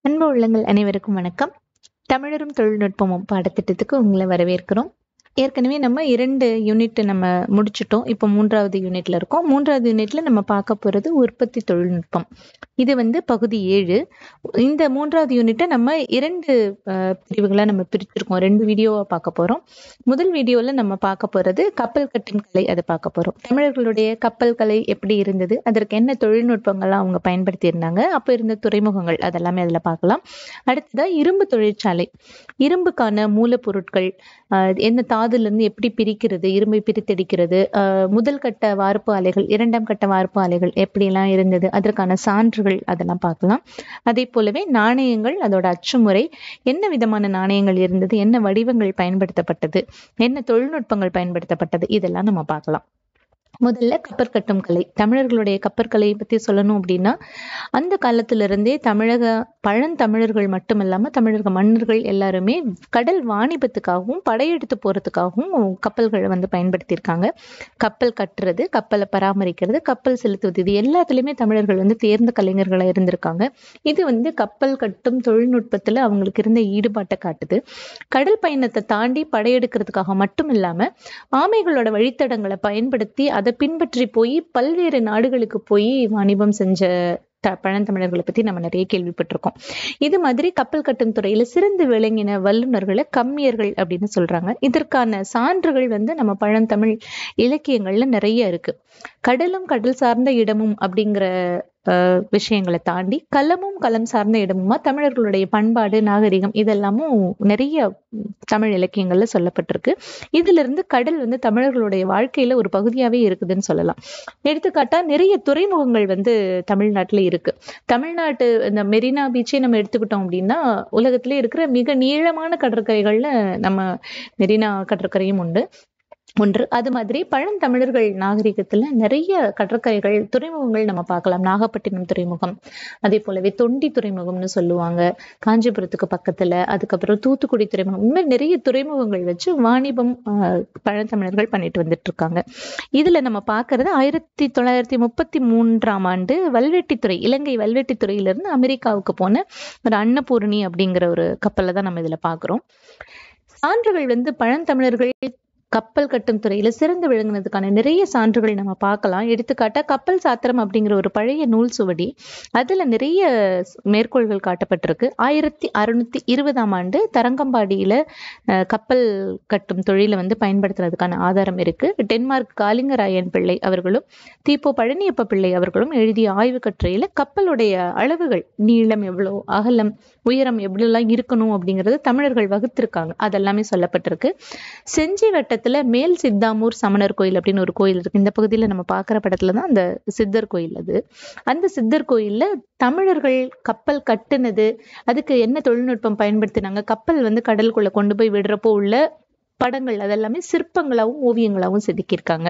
அன்பு உள்ளங்கள் அனைவருக்கும் வணக்கம் தமிழரும் தொழில்நுட்பமும் பாடத்திட்டத்துக்கு உங்களை வரவேற்கிறோம் ஏற்கனவே நம்ம இரண்டு யூனிட் நம்ம முடிச்சிட்டோம் இப்போ மூன்றாவது யூனிட்ல இருக்கோம் மூன்றாவது யூனிட்ல நம்ம பார்க்க போறது உற்பத்தி தொழில்நுட்பம் இது வந்து பகுதி ஏழு இந்த மூன்றாவது யூனிட்டை நம்ம இரண்டு அஹ், பிரிவுகளா நம்ம பிரிச்சிருக்கோம் ரெண்டு வீடியோவா பார்க்க போறோம் முதல் வீடியோல நம்ம பார்க்க போறது கப்பல் கட்டும் கலை அதை பார்க்க போறோம் தமிழர்களுடைய கப்பல் கலை எப்படி இருந்தது அதற்கு என்ன தொழில்நுட்பங்கள்லாம் அவங்க பயன்படுத்தி இருந்தாங்க அப்ப இருந்த துறைமுகங்கள் அதெல்லாமே அதுல பார்க்கலாம் அடுத்ததா இரும்பு தொழிற்சாலை இரும்புக்கான மூலப்பொருட்கள் ஆஹ் என்ன தாதுல இருந்து எப்படி பிரிக்கிறது இரும்பை பிரித்தெடுக்கிறது ஆஹ் முதல் கட்ட வார்ப்பு ஆலைகள் இரண்டாம் கட்ட வார்ப்பு ஆலைகள் எப்படியெல்லாம் இருந்தது அதற்கான சான்றுகள் அதெல்லாம் பார்க்கலாம் அதே போலவே நாணயங்கள் அதோட அச்சுமுறை என்ன விதமான நாணயங்கள் இருந்தது என்ன வடிவங்கள் பயன்படுத்தப்பட்டது என்ன தொழில்நுட்பங்கள் பயன்படுத்தப்பட்டது இதெல்லாம் நம்ம பார்க்கலாம் முதல்ல கப்பல் கட்டும் கலை தமிழர்களுடைய கப்பற்கலையை பத்தி சொல்லணும் அப்படின்னா அந்த காலத்துல இருந்தே தமிழக பழந்தமிழர்கள் மட்டுமல்லாம தமிழக மன்னர்கள் எல்லாருமே கடல் வாணிபத்துக்காகவும் படையெடுத்து போறதுக்காகவும் கப்பல்களை வந்து பயன்படுத்தியிருக்காங்க கப்பல் கட்டுறது கப்பலை பராமரிக்கிறது கப்பல் செலுத்துவது இது எல்லாத்துலயுமே தமிழர்கள் வந்து தேர்ந்த கலைஞர்களா இருந்திருக்காங்க இது வந்து கப்பல் கட்டும் தொழில்நுட்பத்துல அவங்களுக்கு இருந்த ஈடுபாட்டை காட்டுது கடல் பயணத்தை தாண்டி படையெடுக்கிறதுக்காக மட்டும் இல்லாம ஆமைகளோட வழித்தடங்களை பயன்படுத்தி அதை பின்பற்றி போய் பல்வேறு நாடுகளுக்கு போய் வாணிபம் செஞ்ச த- பழந்தமிழர்களை பத்தி நம்ம நிறைய கேள்விப்பட்டிருக்கோம் இது மாதிரி கப்பல் கட்டும் துறையில சிறந்து விளங்கின வல்லுநர்களை கம்மியர்கள் அப்படின்னு சொல்றாங்க இதற்கான சான்றுகள் வந்து நம்ம பழந்தமிழ் இலக்கியங்கள்ல நிறைய இருக்கு கடலும் கடல் சார்ந்த இடமும் அப்படிங்கிற அஹ், விஷயங்களை தாண்டி களமும் களம் சார்ந்த இடமுமா தமிழர்களுடைய பண்பாடு நாகரிகம் இதெல்லாமும் நிறைய ம், தமிழ் இலக்கியங்கள்ல சொல்லப்பட்டிருக்கு இதுல இருந்து கடல் வந்து தமிழர்களுடைய வாழ்க்கையில ஒரு பகுதியாவே இருக்குதுன்னு சொல்லலாம் எடுத்துக்காட்டா நிறைய துறைமுகங்கள் வந்து தமிழ்நாட்டுல இருக்கு தமிழ்நாட்டு இந்த மெரினா பீச்சே நம்ம எடுத்துக்கிட்டோம் அப்படின்னா உலகத்திலே இருக்கிற மிக நீளமான கடற்கரைகள்ல நம்ம மெரினா கடற்கரையும் உண்டு ஒன்று அது மாதிரி பழந்தமிழர்கள் நாகரிகத்துல நிறைய கடற்கரைகள் துறைமுகங்கள் நம்ம பார்க்கலாம் நாகப்பட்டினம் துறைமுகம் அதே போலவே தொண்டி துறைமுகம்னு சொல்லுவாங்க காஞ்சிபுரத்துக்கு பக்கத்துல அதுக்கப்புறம் தூத்துக்குடி துறைமுகம் இந்த மாதிரி நிறைய துறைமுகங்கள் வச்சு வாணிபம் ஆஹ், பழந்தமிழர்கள் பண்ணிட்டு வந்துட்டு இருக்காங்க இதுல நம்ம பார்க்கறது ஆயிரத்தி தொள்ளாயிரத்தி முப்பத்தி மூன்றாம் ஆண்டு வல்வெட்டித்துறை இலங்கை வல்வெட்டித்துறையிலிருந்து அமெரிக்காவுக்கு போன ஒரு அன்னபூரணி அப்படிங்கிற ஒரு கப்பலை தான் நம்ம இதுல பார்க்கிறோம் சான்றுகள் வந்து பழந்தமிழர்கள் கப்பல் கட்டும் துறையில சிறந்து விளங்குனதுக்கான நிறைய சான்றுகள் நம்ம பார்க்கலாம் எடுத்துக்காட்டா கப்பல் சாத்திரம் அப்படிங்கிற ஒரு பழைய நூல் சுவடி அதுல நிறைய ஸ்- மேற்கோள்கள் காட்டப்பட்டிருக்கு ஆயிரத்தி அறுநூத்தி இருபதாம் ஆண்டு தரங்கம்பாடியில அஹ், கப்பல் கட்டும் தொழிலை வந்து பயன்படுத்துறதுக்கான ஆதாரம் இருக்கு டென்மார்க் காலிங்கராயன் பிள்ளை அவர்களும் தீப்போ பழனியப்ப பிள்ளை அவர்களும் எழுதிய ஆய்வு கட்டுரையில கப்பலுடைய அளவுகள் நீளம் எவ்வளோ அகலம் உயரம் எவ்வளோலாம் இருக்கணும் அப்படிங்கறது தமிழர்கள் வகுத்திருக்காங்க அதெல்லாமே சொல்லப்பட்டிருக்கு செஞ்சி வட்டத்துல மேல் சித்தாமூர் சமணர் கோயில் அப்படின்னு ஒரு கோயில் இருக்கு இந்த பகுதியில நம்ம பார்க்குற படத்துல தான் அந்த சித்தர் கோயில் அது அந்த சித்தர் கோயில்ல தமிழர்கள் கப்பல் கட்டுனது அதுக்கு என்ன தொழில்நுட்பம் பயன்படுத்தினாங்க கப்பல் வந்து கடலுக்குள்ள கொண்டு போய் விடுறப்போ உள்ள படங்கள் அதெல்லாமே சிற்பங்களாவும் ஓவியங்களாவும் செதுக்கியிருக்காங்க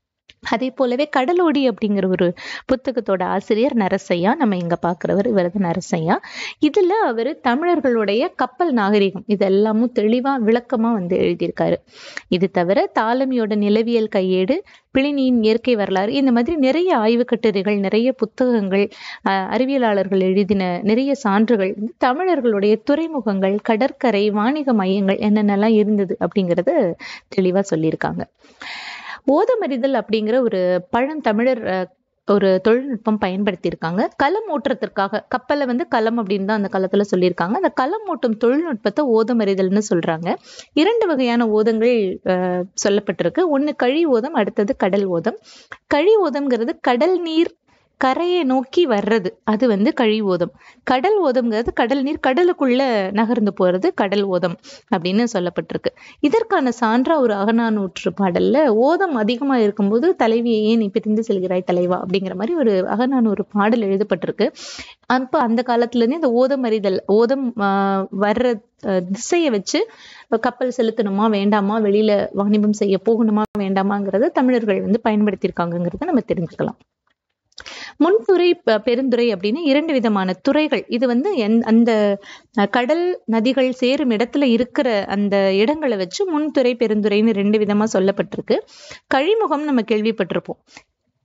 அதே போலவே கடலோடி அப்படிங்கிற ஒரு புத்தகத்தோட ஆசிரியர் நரசையா நம்ம இங்க பாக்குறவர் இவரது நரசையா இதுல அவரு தமிழர்களுடைய கப்பல் நாகரிகம் இதெல்லாமும் தெளிவா விளக்கமா வந்து எழுதியிருக்காரு இது தவிர தாலமியோட நிலவியல் கையேடு பிளினியின் இயற்கை வரலாறு இந்த மாதிரி நிறைய ஆய்வு கட்டுரைகள் நிறைய புத்தகங்கள் அஹ், அறிவியலாளர்கள் எழுதின நிறைய சான்றுகள் வந்து தமிழர்களுடைய துறைமுகங்கள் கடற்கரை வாணிக மையங்கள் என்னென்னலாம் இருந்தது அப்படிங்கறத தெளிவா சொல்லியிருக்காங்க ஓதமறிதல் அப்படிங்கிற ஒரு பழந்தமிழர் அஹ், ஒரு தொழில்நுட்பம் பயன்படுத்தியிருக்காங்க களம் ஓட்டுறதுக்காக கப்பலை வந்து களம் அப்படின்னு தான் அந்த காலத்துல சொல்லியிருக்காங்க அந்த களம் ஓட்டும் தொழில்நுட்பத்தை ஓதமறிதல்னு சொல்றாங்க இரண்டு வகையான ஓதங்கள் அஹ், சொல்லப்பட்டிருக்கு ஒண்ணு கழி ஓதம் அடுத்தது கடல் ஓதம் கழி ஓதம்ங்கிறது கடல் நீர் கரையை நோக்கி வர்றது அது வந்து கழி ஓதம் கடல் ஓதம்ங்கிறது கடல் நீர் கடலுக்குள்ள நகர்ந்து போறது கடல் ஓதம் அப்படின்னு சொல்லப்பட்டிருக்கு இதற்கான சான்றா ஒரு அகநானூற்று பாடல்ல ஓதம் அதிகமா இருக்கும்போது தலைவியை ஏன் நீ பிரிந்து செல்கிறாய் தலைவா அப்படிங்கிற மாதிரி ஒரு அகநானூறு பாடல் எழுதப்பட்டிருக்கு அப்ப அந்த காலத்துல இருந்து இந்த ஓதம் அறிதல் ஓதம் ஆஹ், வர்ற அஹ், திசையை வச்சு கப்பல் செலுத்தணுமா வேண்டாமா வெளியில வாணிபம் செய்ய போகணுமா வேண்டாமாங்கிறத தமிழர்கள் வந்து பயன்படுத்தியிருக்காங்கிறத நம்ம தெரிஞ்சுக்கலாம் முன்துறை ப- பெருந்துறை அப்படின்னு இரண்டு விதமான துறைகள் இது வந்து எந்- அந்த அஹ், கடல் நதிகள் சேரும் இடத்துல இருக்கிற அந்த இடங்களை வச்சு முன்துறை பெருந்துறைன்னு ரெண்டு விதமா சொல்லப்பட்டிருக்கு கழிமுகம் நம்ம கேள்விப்பட்டிருப்போம்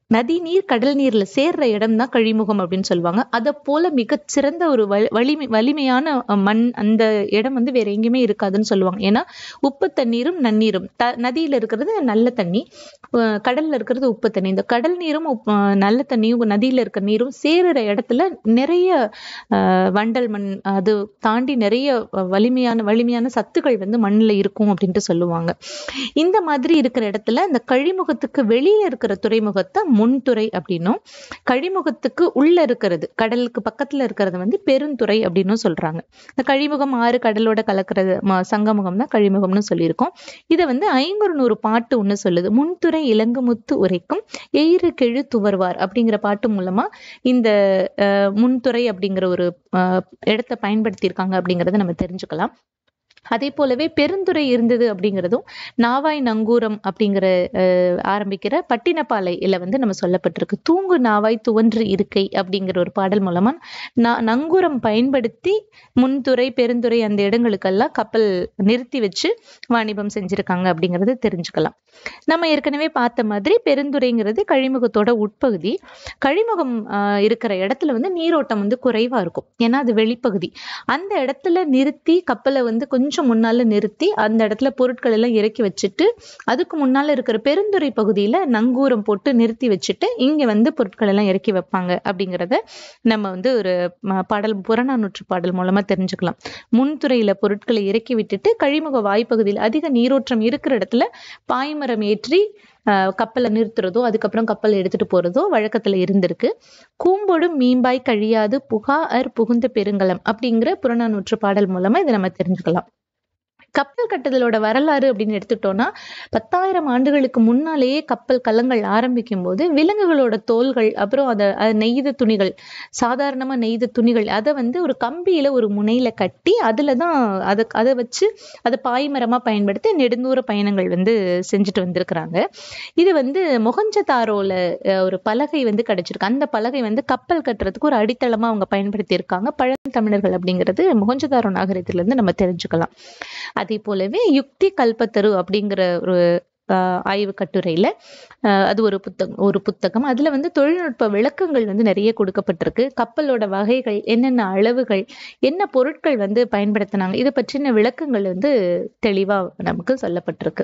நதி நீர் கடல் நீர்ல சேர்ற இடம் தான் கழிமுகம் அப்படின்னு சொல்லுவாங்க அதை போல மிகச்சிறந்த ஒரு வலி- வலிமை வலிமையான அஹ், மண் அந்த இடம் வந்து வேற எங்கேயுமே இருக்காதுன்னு சொல்லுவாங்க ஏன்னா உப்பு தண்ணீரும் நன்னீரும் த நதியில இருக்கிறது நல்ல தண்ணி அஹ், கடல்ல இருக்கிறது உப்பு தண்ணி இந்த கடல் நீரும் உப்- அஹ், நல்ல தண்ணியும் நதியில இருக்க நீரும் சேருற இடத்துல நிறைய அஹ், வண்டல் மண் அது தாண்டி நிறைய அஹ், வலிமையான வலிமையான சத்துக்கள் வந்து மண்ணுல இருக்கும் அப்படின்ட்டு சொல்லுவாங்க இந்த மாதிரி இருக்கிற இடத்துல இந்த கழிமுகத்துக்கு வெளியில இருக்கிற துறைமுகத்தை முன்துறை அப்படின்னும் கழிமுகத்துக்கு உள்ள இருக்கிறது கடலுக்கு பக்கத்துல இருக்கிறது வந்து பெருந்துறை அப்படின்னும் சொல்றாங்க இந்த கழிமுகம் ஆறு கடலோட கலக்கிறது ம- சங்கமுகம் தான் கழிமுகம்னு சொல்லியிருக்கோம் இதை வந்து ஐங்குறு நூறு பாட்டு ஒண்ணு சொல்லுது முன்துறை இலங்குமுத்து உரைக்கும் எயிறு கெழு துவர்வார் அப்படிங்கிற பாட்டு மூலமா இந்த அஹ், முன்துறை அப்படிங்கிற ஒரு அஹ், இடத்தை பயன்படுத்தியிருக்காங்க அப்படிங்கறத நம்ம தெரிஞ்சுக்கலாம் அதே போலவே பெருந்துறை இருந்தது அப்படிங்கிறதும் நாவாய் நங்கூரம் அப்படிங்கிற அஹ், ஆரம்பிக்கிற பட்டினப்பாலை இல்ல வந்து நம்ம சொல்லப்பட்டிருக்கு தூங்கு நாவாய் துவன்று இருக்கை அப்படிங்கிற ஒரு பாடல் மூலமா ந- நங்கூரம் பயன்படுத்தி முன்துறை பெருந்துறை அந்த இடங்களுக்கெல்லாம் கப்பல் நிறுத்தி வச்சு வாணிபம் செஞ்சிருக்காங்க அப்படிங்கறது தெரிஞ்சுக்கலாம் நம்ம ஏற்கனவே பார்த்த மாதிரி பெருந்துறைங்கிறது கழிமுகத்தோட உட்பகுதி கழிமுகம் ஆஹ், இருக்கிற இடத்துல வந்து நீரோட்டம் வந்து குறைவா இருக்கும் ஏன்னா அது வெளிப்பகுதி அந்த இடத்துல நிறுத்தி கப்பலை வந்து கொஞ்சம் முன்னால நிறுத்தி அந்த இடத்துல பொருட்கள் எல்லாம் இறக்கி வச்சுட்டு அதுக்கு முன்னால இருக்கிற பெருந்துறை பகுதியில நங்கூரம் போட்டு நிறுத்தி வச்சுட்டு இங்க வந்து பொருட்கள் எல்லாம் இறக்கி வைப்பாங்க அப்படிங்கறத நம்ம வந்து ஒரு ம- பாடல் புறநானூற்று பாடல் மூலமா தெரிஞ்சுக்கலாம் முன்துறையில பொருட்களை இறக்கி விட்டுட்டு கழிமுக வாய்ப்பகுதியில் அதிக நீரோட்டம் இருக்கிற இடத்துல பாய்மரம் ஏற்றி ஆஹ், கப்பலை நிறுத்துறதோ அதுக்கப்புறம் கப்பல் எடுத்துட்டு போறதோ வழக்கத்துல இருந்திருக்கு கூம்பொடும் மீம்பாய் கழியாது புகா அர் புகுந்த பெருங்கலம் அப்படிங்கிற புறநானூற்று பாடல் மூலமா இதை நம்ம தெரிஞ்சுக்கலாம் கப்பல் கட்டுதலோட வரலாறு அப்படின்னு எடுத்துட்டோம்னா பத்தாயிரம் ஆண்டுகளுக்கு முன்னாலேயே கப்பல் கலங்கள் ஆரம்பிக்கும் போது விலங்குகளோட தோல்கள் அப்புறம் அதை அது நெய்த துணிகள் சாதாரணமா நெய்த துணிகள் அதை வந்து ஒரு கம்பியில ஒரு முனையில கட்டி அதுல தான் அதை அதை வச்சு அதை பாய்மரமா பயன்படுத்தி நெடுந்தூர பயணங்கள் வந்து செஞ்சுட்டு வந்திருக்கிறாங்க இது வந்து மொகஞ்சதாரோல அஹ், ஒரு பலகை வந்து கிடைச்சிருக்கு அந்த பலகை வந்து கப்பல் கட்டுறதுக்கு ஒரு அடித்தளமா அவங்க பயன்படுத்தி இருக்காங்க பழந்தமிழர்கள் அப்படிங்கிறது மொகஞ்சதாரோ நாகரிகத்துல இருந்து நம்ம தெரிஞ்சுக்கலாம் அதே போலவே யுக்தி கல்பத்தரு அப்படிங்கிற ஒரு ஆஹ் ஆய்வு கட்டுரையில ஆஹ் அது ஒரு புத்தகம் ஒரு புத்தகம் அதுல வந்து தொழில்நுட்ப விளக்கங்கள் வந்து நிறைய கொடுக்கப்பட்டிருக்கு கப்பலோட வகைகள் என்னென்ன அளவுகள் என்ன பொருட்கள் வந்து பயன்படுத்தினாங்க இதை பற்றின விளக்கங்கள் வந்து தெளிவா நமக்கு சொல்லப்பட்டிருக்கு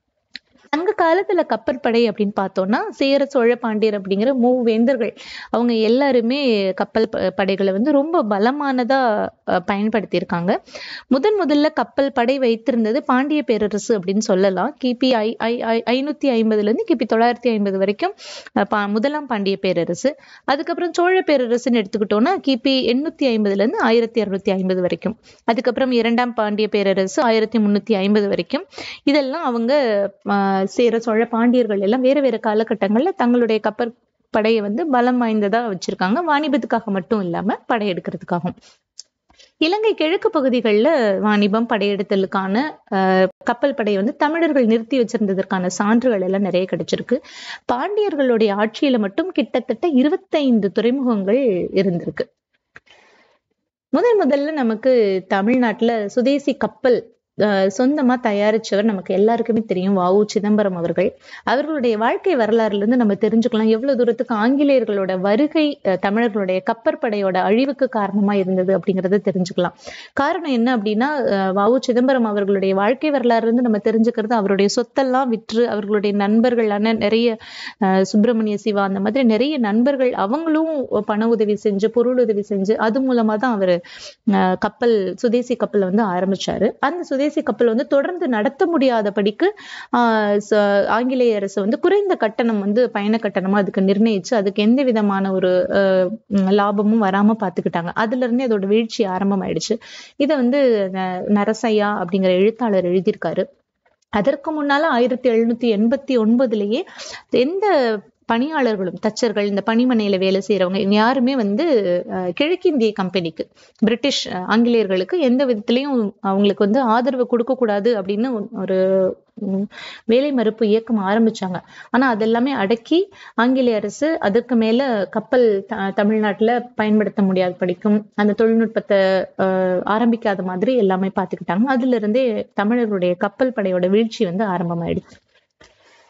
சங்க காலத்துல கப்பற்படை அப்படின்னு பார்த்தோம்னா சேர சோழ பாண்டியர் அப்படிங்கிற மூவேந்தர்கள் அவங்க எல்லாருமே கப்பல் ப- படைகளை வந்து ரொம்ப பலமானதா அஹ், பயன்படுத்தியிருக்காங்க முதன் முதல்ல கப்பல் படை வைத்திருந்தது பாண்டிய பேரரசு அப்படின்னு சொல்லலாம் கிபி ஐ ஐ ஐ- ஐநூத்தி ஐம்பதுல இருந்து கிபி தொள்ளாயிரத்தி ஐம்பது வரைக்கும் அஹ், பா- முதலாம் பாண்டிய பேரரசு அதுக்கப்புறம் சோழ பேரரசுன்னு எடுத்துக்கிட்டோம்னா கிபி எண்ணூத்தி ஐம்பதுல இருந்து ஆயிரத்தி அறுநூத்தி ஐம்பது வரைக்கும் அதுக்கப்புறம் இரண்டாம் பாண்டிய பேரரசு ஆயிரத்தி முன்னூத்தி ஐம்பது வரைக்கும் இதெல்லாம் அவங்க ஆஹ், சேர சோழ பாண்டியர்கள் எல்லாம் வேற வேற காலகட்டங்கள்ல தங்களுடைய கப்பல் படையை வந்து பலம் வாய்ந்ததா வச்சிருக்காங்க வாணிபத்துக்காக மட்டும் இல்லாம படையெடுக்கிறதுக்காகவும் இலங்கை கிழக்கு பகுதிகளில் வாணிபம் படையெடுத்தலுக்கான ஆஹ், கப்பல் படையை வந்து தமிழர்கள் நிறுத்தி வச்சிருந்ததற்கான சான்றுகள் எல்லாம் நிறைய கிடைச்சிருக்கு பாண்டியர்களுடைய ஆட்சியில மட்டும் கிட்டத்தட்ட இருபத்தைந்து துறைமுகங்கள் இருந்திருக்கு முதல் முதல்ல நமக்கு தமிழ்நாட்டுல சுதேசி கப்பல் ஆஹ், சொந்தமா தயாரிச்சவர் நமக்கு எல்லாருக்குமே தெரியும் வ உ சிதம்பரம் அவர்கள் அவர்களுடைய வாழ்க்கை வரலாறுல இருந்து நம்ம தெரிஞ்சுக்கலாம் எவ்வளவு தூரத்துக்கு ஆங்கிலேயர்களோட வருகை அஹ், தமிழர்களுடைய கப்பற்படையோட அழிவுக்கு காரணமா இருந்தது அப்படிங்கறத தெரிஞ்சுக்கலாம் காரணம் என்ன அப்படின்னா அஹ், வ உ சிதம்பரம் அவர்களுடைய வாழ்க்கை வரலாறுல இருந்து நம்ம தெரிஞ்சுக்கிறது அவருடைய சொத்தெல்லாம் விற்று அவர்களுடைய நண்பர்களான நிறைய அஹ், சுப்பிரமணிய சிவா அந்த மாதிரி நிறைய நண்பர்கள் அவங்களும் பண உதவி செஞ்சு பொருள் உதவி செஞ்சு அது மூலமா தான் அவர் கப்பல் சுதேசி கப்பல் வந்து ஆரம்பிச்சாரு அந்த சுதேசி கப்பல் வந்து தொடர்ந்து நடத்த முடியாதபடிக்கு ஆஹ் ச- ஆங்கிலேய அரசு வந்து குறைந்த கட்டணம் வந்து பயண கட்டணமா அதுக்கு நிர்ணயிச்சு அதுக்கு எந்த விதமான ஒரு ஆஹ் உம் லாபமும் வராம பாத்துக்கிட்டாங்க அதுல இருந்தே அதோட வீழ்ச்சி ஆரம்பமாயிடுச்சு இதை வந்து ந- நரசையா அப்படிங்கிற எழுத்தாளர் எழுதியிருக்காரு அதற்கு முன்னால ஆயிரத்தி எழுநூத்தி எண்பத்தி ஒன்பதுலயே எந்த பணியாளர்களும் தச்சர்கள் இந்த பணிமனையில வேலை செய்யறவங்க இவங்க யாருமே வந்து அஹ், கிழக்கிந்திய கம்பெனிக்கு பிரிட்டிஷ் அஹ், ஆங்கிலேயர்களுக்கு எந்த விதத்திலையும் அவங்களுக்கு வந்து ஆதரவு கொடுக்க கூடாது அப்படின்னு ஒரு உம், வேலை மறுப்பு இயக்கம் ஆரம்பிச்சாங்க ஆனா அதெல்லாமே அடக்கி ஆங்கிலேய அரசு அதற்கு மேல கப்பல் த- தமிழ்நாட்டுல பயன்படுத்த முடியாத படிக்கும் அந்த தொழில்நுட்பத்தை அஹ், ஆரம்பிக்காத மாதிரி எல்லாமே பாத்துக்கிட்டாங்க அதுல இருந்தே தமிழர்களுடைய கப்பல் படையோட வீழ்ச்சி வந்து ஆரம்பமாயிடுச்சு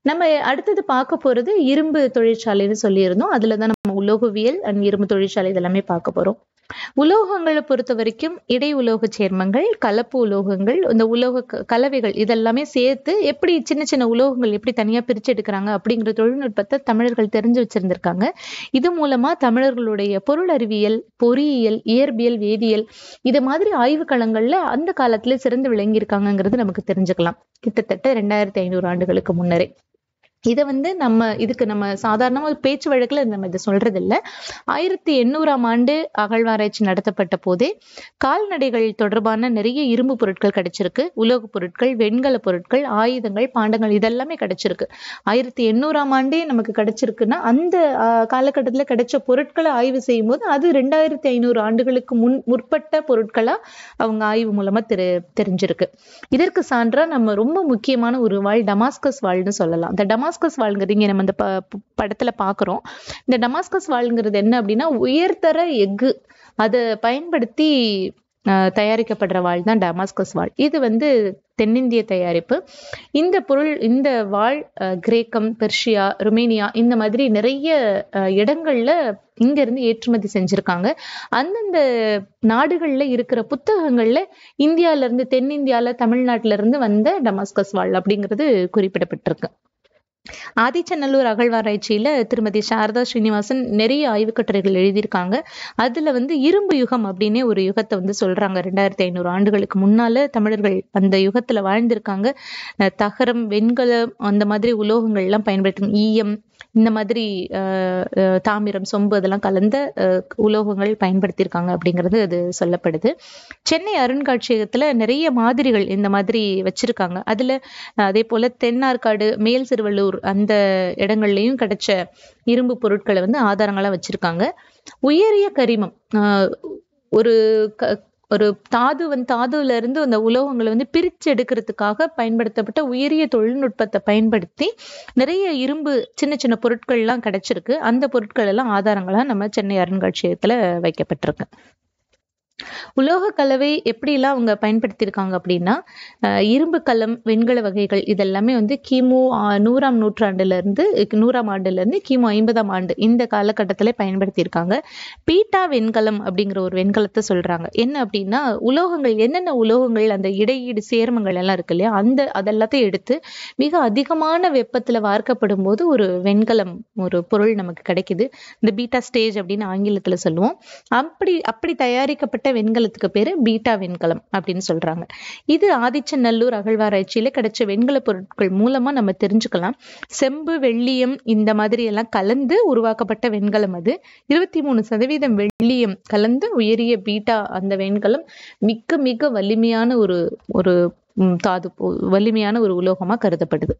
நம்ம அடுத்தது பார்க்க போறது இரும்பு தொழிற்சாலைன்னு சொல்லியிருந்தோம் அதுல தான் நம்ம உலோகவியல் அண்ட் இரும்பு தொழிற்சாலை இதெல்லாமே பார்க்க போறோம் உலோகங்களை பொறுத்த வரைக்கும் இடை உலோக சேர்மங்கள் கலப்பு உலோகங்கள் இந்த உலோக க- கலவைகள் இதெல்லாமே சேர்த்து எப்படி சின்ன சின்ன உலோகங்கள் எப்படி தனியா பிரிச்சு எடுக்கிறாங்க அப்படிங்கிற தொழில்நுட்பத்தை தமிழர்கள் தெரிஞ்சு வச்சிருந்திருக்காங்க இது மூலமா தமிழர்களுடைய பொருள் அறிவியல் பொறியியல் இயற்பியல் வேதியியல் இது மாதிரி ஆய்வு களங்கள்ல அந்த காலத்துல சிறந்து விளங்கியிருக்காங்கங்கிறது நமக்கு தெரிஞ்சுக்கலாம் கிட்டத்தட்ட ரெண்டாயிரத்தி ஐநூறு ஆண்டுகளுக்கு முன்னரே இதை வந்து நம்ம இதுக்கு நம்ம சாதாரணமா ஒரு பேச்சு வழக்குல நம்ம இதை சொல்றது இல்ல ஆயிரத்தி எண்ணூறாம் ஆண்டு அகழ்வாராய்ச்சி நடத்தப்பட்ட போதே கால்நடைகள் தொடர்பான நிறைய இரும்பு பொருட்கள் கிடைச்சிருக்கு உலோகப் பொருட்கள் வெண்கல பொருட்கள் ஆயுதங்கள் பாண்டங்கள் இதெல்லாமே கிடைச்சிருக்கு ஆயிரத்தி எண்ணூறாம் ஆண்டே நமக்கு கிடைச்சிருக்குன்னா அந்த ஆஹ், காலகட்டத்துல கிடைச்ச பொருட்களை ஆய்வு செய்யும் போது அது ரெண்டாயிரத்தி ஐநூறு ஆண்டுகளுக்கு முன் முற்பட்ட பொருட்களா அவங்க ஆய்வு மூலமா தெரி தெரிஞ்சிருக்கு இதற்கு சான்றா நம்ம ரொம்ப முக்கியமான ஒரு வாழ் டமாஸ்கஸ் வாழ்னு சொல்லலாம் இந்த டமாஸ்கஸ் வாழ்ங்கிறது இங்க நம்ம இந்த ப- ப- படத்துல பாக்குறோம் இந்த டமாஸ்கஸ் வாழ்ங்கிறது என்ன அப்படின்னா உயர்தர எஃகு அதை பயன்படுத்தி ஆஹ், தயாரிக்கப்படுற வாள் தான் டமாஸ்கஸ் வாள் இது வந்து தென்னிந்திய தயாரிப்பு இந்த பொருள் இந்த வாள் ஆஹ், கிரேக்கம் பெர்ஷியா ருமேனியா இந்த மாதிரி நிறைய ஆஹ், இடங்கள்ல இங்க இருந்து ஏற்றுமதி செஞ்சிருக்காங்க அந்தந்த நாடுகள்ல இருக்கிற புத்தகங்கள்ல இந்தியால இருந்து தென்னிந்தியால தமிழ்நாட்டுல இருந்து வந்த டமாஸ்கஸ் வாள் அப்படிங்கிறது குறிப்பிடப்பட்டிருக்கு ஆதிச்சநல்லூர் அகழ்வாராய்ச்சியில திருமதி சாரதா ஸ்ரீனிவாசன் நிறைய ஆய்வுக் கட்டுரைகள் எழுதியிருக்காங்க அதுல வந்து இரும்பு யுகம் அப்படின்னே ஒரு யுகத்தை வந்து சொல்றாங்க ரெண்டாயிரத்தி ஐநூறு ஆண்டுகளுக்கு முன்னால தமிழர்கள் அந்த யுகத்துல வாழ்ந்திருக்காங்க அஹ் தகரம் வெண்கலம் அந்த மாதிரி உலோகங்கள் எல்லாம் பயன்படுத்தி ஈயம் இந்த மாதிரி அஹ், அஹ், தாமிரம் சொம்பு அதெல்லாம் கலந்த அஹ், உலோகங்கள் பயன்படுத்தியிருக்காங்க அப்படிங்கிறது அது சொல்லப்படுது சென்னை அருங்காட்சியகத்துல நிறைய மாதிரிகள் இந்த மாதிரி வச்சிருக்காங்க அதுல அஹ், அதே போல தென்னார்காடு மேல் சிறுவள்ளூர் அந்த இடங்கள்லயும் கிடைச்ச இரும்பு பொருட்களை வந்து ஆதாரங்களா வச்சிருக்காங்க உயரிய கரிமம் ஆஹ் ஒரு க- ஒரு தாது வந்து தாதுல இருந்து அந்த உலோகங்களை வந்து பிரிச்சு எடுக்கிறதுக்காக பயன்படுத்தப்பட்ட உயரிய தொழில்நுட்பத்தை பயன்படுத்தி நிறைய இரும்பு சின்ன சின்ன பொருட்கள் எல்லாம் கிடைச்சிருக்கு அந்த பொருட்கள் எல்லாம் ஆதாரங்களா நம்ம சென்னை அருங்காட்சியகத்துல வைக்கப்பட்டிருக்கு உலோக கலவை எப்படிலாம் அவங்க பயன்படுத்தியிருக்காங்க அப்படின்னா அஹ் இரும்பு கலம் வெண்கல வகைகள் இதெல்லாமே வந்து கிமு ஆஹ் நூறாம் நூற்றாண்டுல இருந்து நூறாம் ஆண்டுல இருந்து கிமு ஐம்பதாம் ஆண்டு இந்த காலகட்டத்துல பயன்படுத்தியிருக்காங்க பீட்டா வெண்கலம் அப்படிங்கிற ஒரு வெண்கலத்தை சொல்றாங்க என்ன அப்படின்னா உலோகங்கள் என்னென்ன உலோகங்கள் அந்த இடையீடு சேர்மங்கள் எல்லாம் இருக்கு இல்லையா அந்த அதெல்லாத்தையும் எடுத்து மிக அதிகமான வெப்பத்துல வார்க்கப்படும் போது ஒரு வெண்கலம் ஒரு பொருள் நமக்கு கிடைக்குது இந்த பீட்டா ஸ்டேஜ் அப்படின்னு ஆங்கிலத்துல சொல்லுவோம் அப்படி அப்படி தயாரிக்கப்பட்ட வெண்கலத்துக்கு பேரு பீட்டா வெண்கலம் அப்படின்னு சொல்றாங்க இது ஆதிச்சநல்லூர் அகழ்வாராய்ச்சியில கிடைச்ச வெண்கல பொருட்கள் மூலமா நம்ம தெரிஞ்சுக்கலாம் செம்பு வெள்ளியம் இந்த மாதிரி எல்லாம் கலந்து உருவாக்கப்பட்ட வெண்கலம் அது இருபத்தி மூணு சதவீதம் வெள்ளியம் கலந்து உயரிய பீட்டா அந்த வெண்கலம் மிக மிக வலிமையான ஒரு ஒரு ம், தாது போ- வலிமையான ஒரு உலோகமா கருதப்படுது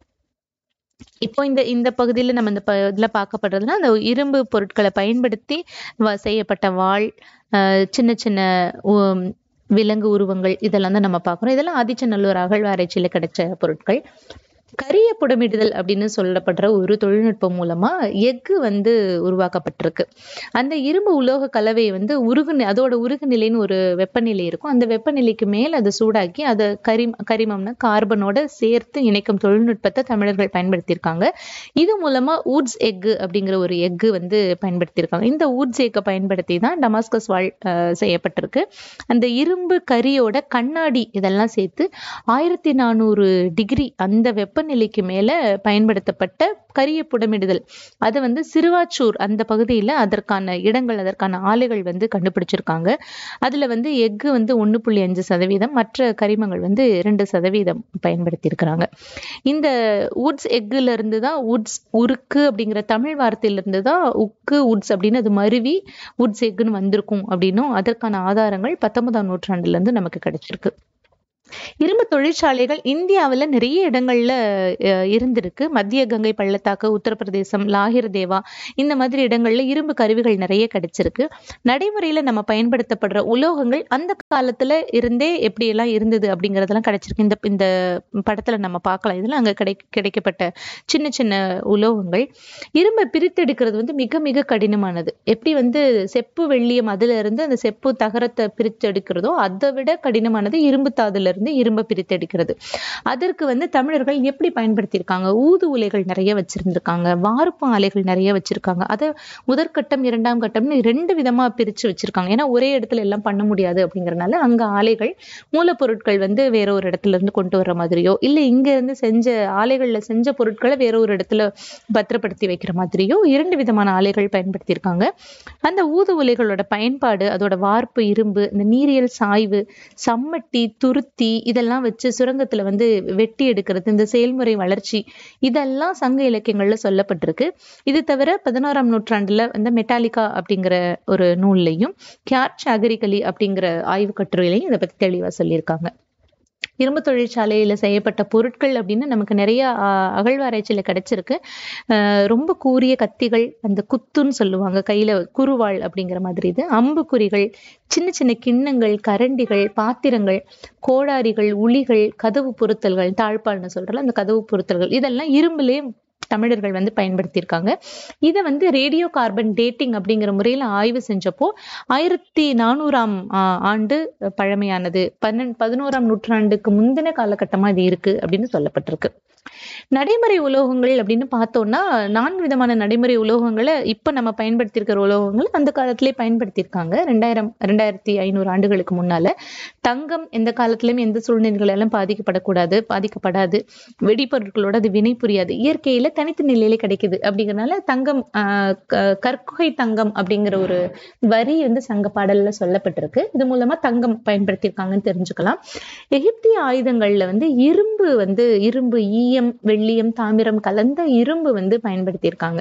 இப்போ இந்த இந்த பகுதியில நம்ம இந்த ப இதுல பார்க்கப்படுறதுன்னா அந்த இரும்பு பொருட்களை பயன்படுத்தி வ- செய்யப்பட்ட வாள் ஆஹ் சின்ன சின்ன உம், விலங்கு உருவங்கள் இதெல்லாம் தான் நம்ம பார்க்குறோம் இதெல்லாம் ஆதிச்சநல்லூர் அகழ்வாராய்ச்சியில கிடைச்ச பொருட்கள் கரிய புடமிடுதல் அப்படின்னு சொல்லப்படுற ஒரு தொழில்நுட்பம் மூலமா எஃகு வந்து உருவாக்கப்பட்டிருக்கு அந்த இரும்பு உலோக கலவை வந்து உருகு நி- அதோட உருகு நிலைன்னு ஒரு வெப்பநிலை இருக்கும் அந்த வெப்பநிலைக்கு மேல் அதை சூடாக்கி அதை கரிம கரிமம்னா கார்பனோட சேர்த்து இணைக்கும் தொழில்நுட்பத்தை தமிழர்கள் பயன்படுத்தியிருக்காங்க இது மூலமா ஊட்ஸ் எக்கு அப்படிங்கிற ஒரு எக்கு வந்து பயன்படுத்தியிருக்காங்க இந்த ஊட்ஸ் எக்கை பயன்படுத்தி தான் டமாஸ்கஸ் வாழ் அஹ், செய்யப்பட்டிருக்கு அந்த இரும்பு கரியோட கண்ணாடி இதெல்லாம் சேர்த்து ஆயிரத்தி நானூறு டிகிரி அந்த வெப்பநிலைக்கு மேல பயன்படுத்தப்பட்ட கரிய புடமிடுதல் அதை வந்து சிறுவாச்சூர் அந்த பகுதியில அதற்கான இடங்கள் அதற்கான ஆலைகள் வந்து கண்டுபிடிச்சிருக்காங்க அதுல வந்து எஃகு வந்து ஒண்ணு புள்ளி அஞ்சு சதவீதம் மற்ற கரிமங்கள் வந்து இரண்டு சதவீதம் பயன்படுத்தியிருக்கிறாங்க இந்த உட்ஸ் எக்குல இருந்து தான் உட்ஸ் உருக்கு அப்படிங்கிற தமிழ் வார்த்தையில இருந்து தான் உக்கு உட்ஸ் அப்படின்னு அது மருவி உட்ஸ் எக்குன்னு வந்திருக்கும் அப்படின்னும் அதற்கான ஆதாரங்கள் பத்தொன்பதாம் நூற்றாண்டுல இருந்து நமக்கு கிடைச்சிருக்கு இரும்பு தொழிற்சாலைகள் இந்தியாவுல நிறைய இடங்கள்ல அஹ், இருந்திருக்கு மத்திய கங்கை பள்ளத்தாக்கு உத்தரப்பிரதேசம் லாகிர் தேவா இந்த மாதிரி இடங்கள்ல இரும்பு கருவிகள் நிறைய கிடைச்சிருக்கு நடைமுறையில நம்ம பயன்படுத்தப்படுற உலோகங்கள் அந்த காலத்துல இருந்தே எப்படி எல்லாம் இருந்தது அப்படிங்கறதெல்லாம் கிடைச்சிருக்கு இந்த இந்த படத்துல நம்ம பார்க்கலாம் இதுல அங்க கிடை கிடைக்கப்பட்ட சின்ன சின்ன உலோகங்கள் இரும்பை பிரித்தெடுக்கிறது வந்து மிக மிக கடினமானது எப்படி வந்து செப்பு வெள்ளியம் அதுல இருந்து அந்த செப்பு தகரத்தை பிரித்தெடுக்கிறதோ அதை விட கடினமானது இரும்பு தாதுல இருந்து இரும்பை பிரித்தெடுக்கிறது அதற்கு வந்து தமிழர்கள் எப்படி பயன்படுத்தியிருக்காங்க ஊது உலைகள் நிறைய வச்சிருந்திருக்காங்க வார்ப்பு ஆலைகள் நிறைய வச்சிருக்காங்க அதை முதற்கட்டம் இரண்டாம் கட்டம்னு ரெண்டு விதமா பிரிச்சு வச்சிருக்காங்க ஏன்னா ஒரே இடத்துல எல்லாம் பண்ண முடியாது அப்படிங்கறதுனால அங்க ஆலைகள் மூலப்பொருட்கள் வந்து வேற ஒரு இடத்துல இருந்து கொண்டு வர்ற மாதிரியோ இல்ல இங்க இருந்து செஞ்ச ஆலைகள்ல செஞ்ச பொருட்களை வேற ஒரு இடத்துல பத்திரப்படுத்தி வைக்கிற மாதிரியோ இரண்டு விதமான ஆலைகள் பயன்படுத்தியிருக்காங்க அந்த ஊது உலைகளோட பயன்பாடு அதோட வார்ப்பு இரும்பு இந்த நீரியல் சாய்வு சம்மட்டி துருத்தி இதெல்லாம் வச்சு சுரங்கத்துல வந்து வெட்டி எடுக்கிறது இந்த செயல்முறை வளர்ச்சி இதெல்லாம் சங்க இலக்கியங்கள்ல சொல்லப்பட்டிருக்கு இது தவிர பதினாறாம் நூற்றாண்டுல வந்து மெட்டாலிக்கா அப்படிங்கிற ஒரு நூல்லையும் கியார்ச் அகரிகலி அப்படிங்கிற ஆய்வு கட்டுரையிலையும் இதை பத்தி தெளிவா சொல்லியிருக்காங்க இரும்பு தொழிற்சாலையில செய்யப்பட்ட பொருட்கள் அப்படின்னு நமக்கு நிறைய ஆஹ் அகழ்வாராய்ச்சியில கிடைச்சிருக்கு ஆஹ் ரொம்ப கூரிய கத்திகள் அந்த குத்துன்னு சொல்லுவாங்க கையில குருவாள் அப்படிங்கிற மாதிரி இது அம்புக்குறிகள் சின்ன சின்ன கிண்ணங்கள் கரண்டிகள் பாத்திரங்கள் கோடாரிகள் உளிகள் கதவு பொருத்தல்கள் தாழ்பால்னு சொல்றல அந்த கதவு பொருத்தல்கள் இதெல்லாம் இரும்புலயே தமிழர்கள் வந்து பயன்படுத்தியிருக்காங்க இதை வந்து ரேடியோ கார்பன் டேட்டிங் அப்படிங்கிற முறையில ஆய்வு செஞ்சப்போ ஆயிரத்தி நானூறாம் ஆ- ஆண்டு பழமையானது பன்னெண் பதினோராம் நூற்றாண்டுக்கு முந்தின காலகட்டமா இது இருக்கு அப்படின்னு சொல்லப்பட்டிருக்கு நடைமுறை உலோகங்கள் அப்படின்னு பார்த்தோம்னா நான்கு விதமான நடைமுறை உலோகங்களை இப்ப நம்ம பயன்படுத்தி இருக்கிற உலோகங்கள் அந்த காலத்திலே பயன்படுத்தியிருக்காங்க ரெண்டாயிரம் ரெண்டாயிரத்தி ஐநூறு ஆண்டுகளுக்கு முன்னால தங்கம் எந்த காலத்திலயும் எந்த சூழ்நிலைகளெல்லாம் பாதிக்கப்படக்கூடாது பாதிக்கப்படாது வெடிப்பொருட்களோட அது வினை புரியாது இயற்கையில தனித்த நிலையில கிடைக்குது அப்படிங்கறதுனால தங்கம் ஆஹ் க- கற்குகை தங்கம் அப்படிங்கிற ஒரு வரி வந்து சங்க பாடல்ல சொல்லப்பட்டிருக்கு இது மூலமா தங்கம் பயன்படுத்தியிருக்காங்கன்னு தெரிஞ்சுக்கலாம் எகிப்திய ஆயுதங்கள்ல வந்து இரும்பு வந்து இரும்பு ஈயம் வெள்ளியம் தாமிரம் கலந்த இரும்பு வந்து பயன்படுத்தியிருக்காங்க